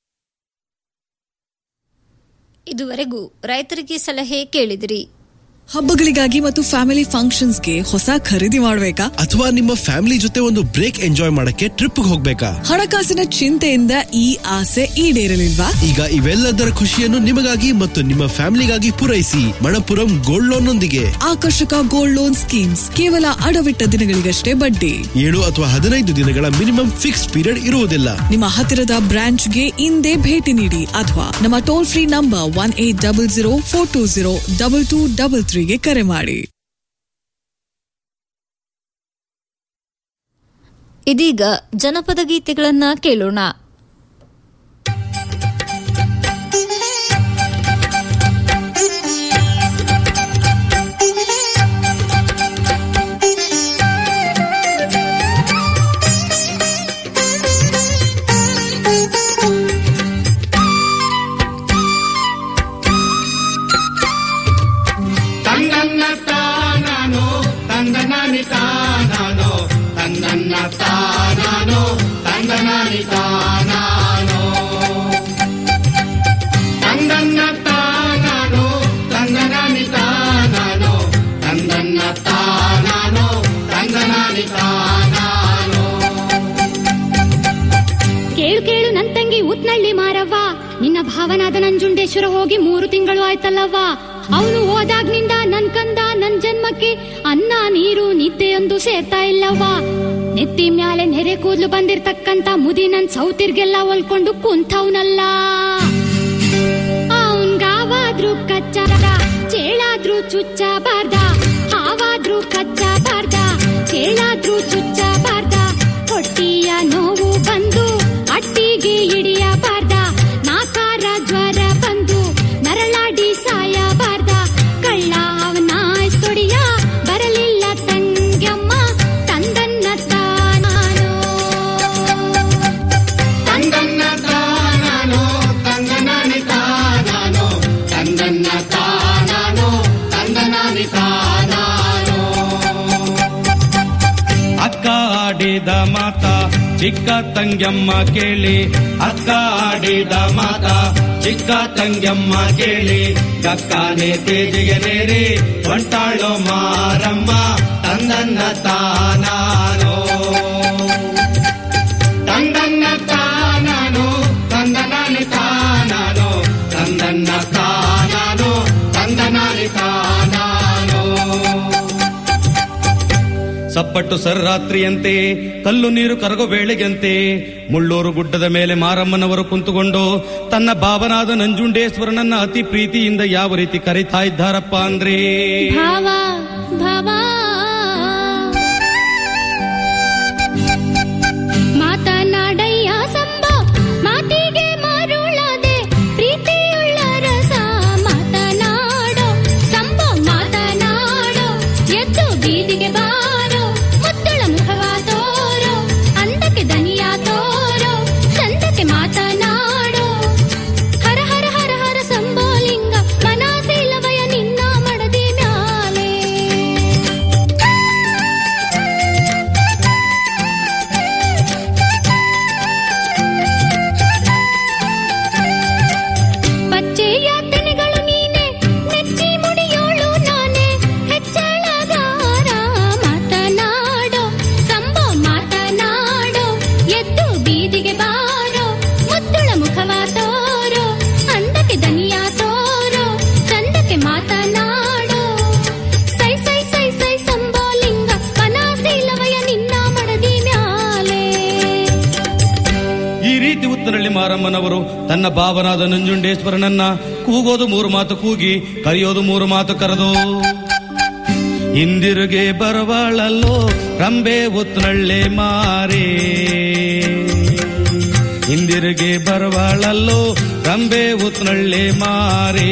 ಇದುವರೆಗೂ ರೈತರಿಗೆ ಸಲಹೆ ಕೇಳಿದಿರಿ ಹಬ್ಬಗಳಿಗಾಗಿ ಮತ್ತು ಫ್ಯಾಮಿಲಿ ಫಂಕ್ಷನ್ಸ್ಗೆ ಹೊಸ ಖರೀದಿ ಮಾಡ್ಬೇಕಾ ಅಥವಾ ನಿಮ್ಮ ಫ್ಯಾಮಿಲಿ ಜೊತೆ ಒಂದು ಬ್ರೇಕ್ ಎಂಜಾಯ್ ಮಾಡಕ್ಕೆ ಟ್ರಿಪ್ ಹೋಗ್ಬೇಕಾ ಹಣಕಾಸಿನ ಚಿಂತೆಯಿಂದ ಈ ಆಸೆ ಈಡೇರಲಿಲ್ವಾ ಈಗ ಇವೆಲ್ಲದರ ಖುಷಿಯನ್ನು ನಿಮಗಾಗಿ ಮತ್ತು ನಿಮ್ಮ ಫ್ಯಾಮಿಲಿಗಾಗಿ ಪೂರೈಸಿ ಮಣಪುರಂ ಗೋಲ್ಡ್ ಲೋನ್ ನೊಂದಿಗೆ ಆಕರ್ಷಕ ಗೋಲ್ಡ್ ಲೋನ್ ಸ್ಕೀಮ್ಸ್ ಕೇವಲ ಅಡವಿಟ್ಟ ದಿನಗಳಿಗಷ್ಟೇ ಬಡ್ಡಿ ಏಳು ಅಥವಾ ಹದಿನೈದು ದಿನಗಳ ಮಿನಿಮಮ್ ಫಿಕ್ಸ್ ಪೀರಿಯಡ್ ಇರುವುದಿಲ್ಲ ನಿಮ್ಮ ಹತ್ತಿರದ ಬ್ರಾಂಚ್ಗೆ ಇಂದೇ ಭೇಟಿ ನೀಡಿ ಅಥವಾ ನಮ್ಮ toll free number one eight double zero four two zero double two double ತ್ರೀಗೆ ಕರೆ ಮಾಡಿ ಇದೀಗ ಜನಪದ ಗೀತೆಗಳನ್ನ ಕೇಳೋಣ ತಂದನ್ನ ತಾನಾನೋ ತಂದನಾನಿ ತಾನಾನೋ ತಂದನ್ನ ತಾನಾನೋ ತಂದನಾನಿ ತಾನಾನೋ ತಂದನ್ನ ತಾನಾನೋ ತಂದನಾನಿ ತಾನಾನೋ ತಂದನ್ನ ತಾನಾನೋ ತಂದನಾನಿ ತಾನಾನೋ ಕೇಳು ಕೇಳು ನನ್ ತಂಗಿ ಉತ್ನಳ್ಳಿ ಮಾರವ್ವ ನಿನ್ನ ಭಾವನಾದ ನಂಜುಂಡೇಶ್ವರ ಹೋಗಿ ಮೂರು ತಿಂಗಳು ಆಯ್ತಲ್ಲವ್ವ ಅವನು ಹೋದಾಗ್ನಿಂದ ನನ್ ಕಂದ ನನ್ ಜನ್ಮಕ್ಕೆ ಅನ್ನ ನೀರು ನಿದ್ದೆಯೊಂದು ಸೇರ್ತಾ ಇಲ್ಲವ್ವ ನೆತ್ತಿ ಮ್ಯಾಲೆ ನೆರೆ ಕೂದ್ಲು ಬಂದಿರ್ತಕ್ಕಂತ ಮುದಿ ನನ್ ಸೌತಿರ್ಗೆಲ್ಲ ಒಲ್ಕೊಂಡು ಕುಂತವ್ನಲ್ಲ ಅವನ್ಗಾವಾದ್ರೂ ಕಚ್ಚಾರ ಚೇಳಾದ್ರೂ ಚುಚ್ಚಬಾರ್ದ ಹಾವಾದ್ರೂ ಕಚ್ಚಬಾರ್ದ ಚೇಳಾದ್ರೂ ಚುಚ್ಚಬಾರ್ದ ಹೊಟ್ಟಿಯ ನೋವು ಬಂದು ಅಟ್ಟಿಗೆ ಹಿಡಿಯಬಾರ್ದ ನಾಕಾರ ಜ್ವರ ಬಂದು ನರಳಾಡಿ ಸಾಯಬಾರ್ದ ಕಳ್ಳ ಅವನ ತೊಡಿಯ ಬರಲಿಲ್ಲ ತಂಗಮ್ಮ ತಂದನ್ನ ತಾನಾನೋ ತಂದನ್ನ ತಾನಾನೋ ತಂದನಾನಿ ತಾನಾನೋ ತಂದನ್ನ ತಾನಾನೋ ತಂದನಾನಿ ತಾನಾನೋ ಅಕ್ಕ ಆಡಿದ ಮಾತ ಚಿಕ್ಕ ತಂಗ್ಯಮ್ಮ ಕೇಳಿ ಅಕ್ಕ ಆಡಿದ ಮಾತ ಚಿಕ್ಕ ತಂಗ್ಯಮ್ಮ ಕೇಳಿ ಗಕ್ಕನೆ ತೇಜಿಗೆ ನೇರಿ ಹೊಂಟಾಳೋ ಮಾರಮ್ಮ ತಂದನ್ನ ತಾನಾನೋ ತಂದನ್ನ ತಾನಾನೋ ತಂದನಾನಿ ತಾನಾನೋ ತಂದನ್ನ ತಾನಾನೋ ತಂದನಾನಿ ತಾನಾನೋ ಸಪ್ಪಟ್ಟು ಸರ್ರಾತ್ರಿಯಂತೆ ಕಲ್ಲು ನೀರು ಕರಗೋ ಬೇಳೆಗಂತೆ ಮುಳ್ಳೂರು ಗುಡ್ಡದ ಮೇಲೆ ಮಾರಮ್ಮನವರು ಕುಂತುಕೊಂಡು ತನ್ನ ಭಾವನಾದ ನಂಜುಂಡೇಶ್ವರನನ್ನ ಅತಿ ಪ್ರೀತಿಯಿಂದ ಯಾವ ರೀತಿ ಕರೀತಾ ಇದ್ದಾರಪ್ಪ ಅಂದ್ರೆ ಭಾವ ಭಾವ ಮಾತನಾಡಯ್ಯ ಸಂಭ ಮಾತಿಗೆ ಮರುಳದೆ ಪ್ರೀತಿಯುಳ್ಳ ರಸ ಮಾತನಾಡೋ ಸಂಭ ಮಾತನಾಡೋ ಎದ್ದು ಬೀದಿಗೆ ಬಾರೋ ಮುತ್ತುಳ ಮುಖವ ತೋರೋ ಅಂದಕ್ಕೆ ದನಿಯ ತೋರೋ ಚಂದಕ್ಕೆ ಮಾತನಾಡೋ ಹರ ಹರ ಹರ ಹರ ಸಂಬೋಲಿಂಗ ಮನಸಿಲ್ಲವಯ ನಿನ್ನ ಮಡದಿ ಮ್ಯಾಲೆ ಬಚ್ಚೆಯ ತೆನೆಗಳು ನೀನೆ ನೆಚ್ಚಿ ಮುಡಿಯೋಳು ನಾನೇ ಹೆಚ್ಚಳಗಾರ ಮಾತನಾಡೋ ಸಂಭೋ ಮಾತನಾಡೋ ಎದ್ದು ಬೀದಿಗೆ ಬಾರೋ ಮುದ್ದುಳ ಮುಖವ ತೋರೋ ಅಂದಕ್ಕೆ ದನಿಯ ತೋರೋ ಚಂದಕ್ಕೆ ಮಾತನಾಡೋ ಸೈ ಸೈ ಸೈ ಸೈ ಸಂಬೋಲಿಂಗ ಮನಸಿಲ್ಲವಯ ನಿನ್ನ ಮಡದಿ ಮ್ಯಾಲೆ ಈ ರೀತಿ ಉತ್ತರಳ್ಳಿ ಮಾರಮ್ಮನವರು ತನ್ನ ಭಾವನಾದ ನಂಜುಂಡೇಶ್ವರನನ್ನ ಕೂಗೋದು ಮೂರು ಮಾತು ಕೂಗಿ ಕರೆಯೋದು ಮೂರು ಮಾತು ಕರೆದು ಇಂದಿರುಗೆ ಬರವಾಳಲ್ಲೋ ರಂಬೆ ಉತ್ತರಳ್ಳಿ ಮಾರೇ ಇಂದಿರುಗೆ ಬರವಾಳಲ್ಲೋ ರಂಬೆ ಉತ್ತರಳ್ಳಿ ಮಾರೇ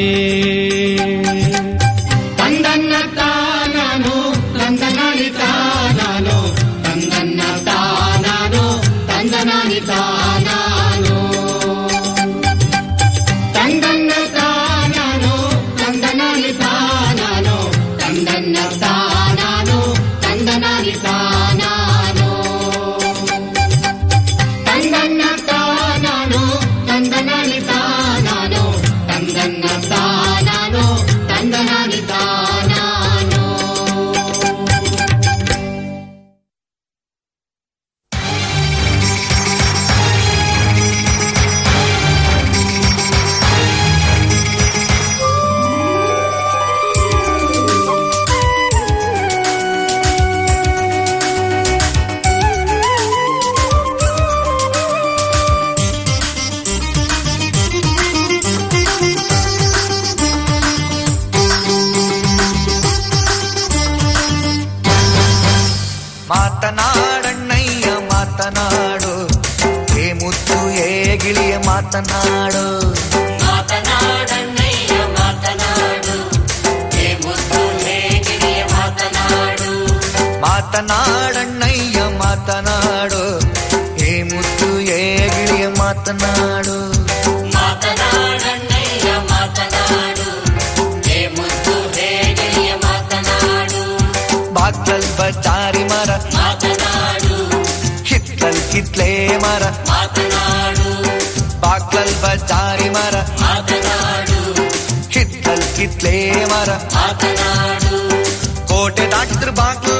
ತಂದನ್ನ ತಾನಾನೋ ತಂದನಾನಿ ತಾನಾನೋ ತಂದನ್ನ ತಾನಾನೋ ತಂದನಾನಿ ತಾನಾನೋ ತಂದನ್ನ ತಾನಾನೋ ತಂದನಾನಿ ತಾನಾನೋ ತಂದನ್ನ ತಾನಾನೋ ತಂದನಾನಿ ತಾನಾನೋ ತಂದನ್ನ ತಾನಾನೋ ತಂದನಾನಿ ತಾನಾನೋ ತಂದನ್ನ ತಾನಾನೋ ತಂದನಾನಿ ತಾನಾನೋ ಮಾತನಾಡಣ್ಣಯ್ಯ ಮಾತನಾಡು ಹೇ ಮುತ್ತು ಹೇ ಗಿಳಿಯ ಮಾತನಾಡು ಮಾತನಾಡಣ್ಣಯ್ಯ ಮಾತನಾಡು ಹೇ ಮುದ್ದು ಹೇ ಗಿರಿಯ ಮಾತನಾಡು ಮಾತನಾಡಣ್ಣಯ್ಯ ಮಾತನಾಡು ಹೇ ಮುತ್ತು ಹೇ ಗಿಳಿಯ ಮಾತನಾಡು ಮಾತನಾಡಣ್ಣಯ್ಯ ಮಾತನಾಡು ಹೇ ಮುದ್ದು ಹೇ ಗಿರಿಯ ಮಾತನಾಡು ಬಾಗ್ಲಲ್ ಬಚಾರಿ ಮರ ಮಾತನಾಡು ಹಿತ್ತಲ್ ಕಿತ್ಲೆ ಮರ ಮಾತನಾಡು ಬಾಗ್ಲಲ್ ಬಚಾರಿ ಮರ ಮಾತನಾಡು ಹಿತ್ತಲ್ ಕಿತ್ಲೆ ಮರ ಮಾತನಾಡು ಕೋಟೆ ದಾಟಿದ್ರ ಬಾಗ್ಲ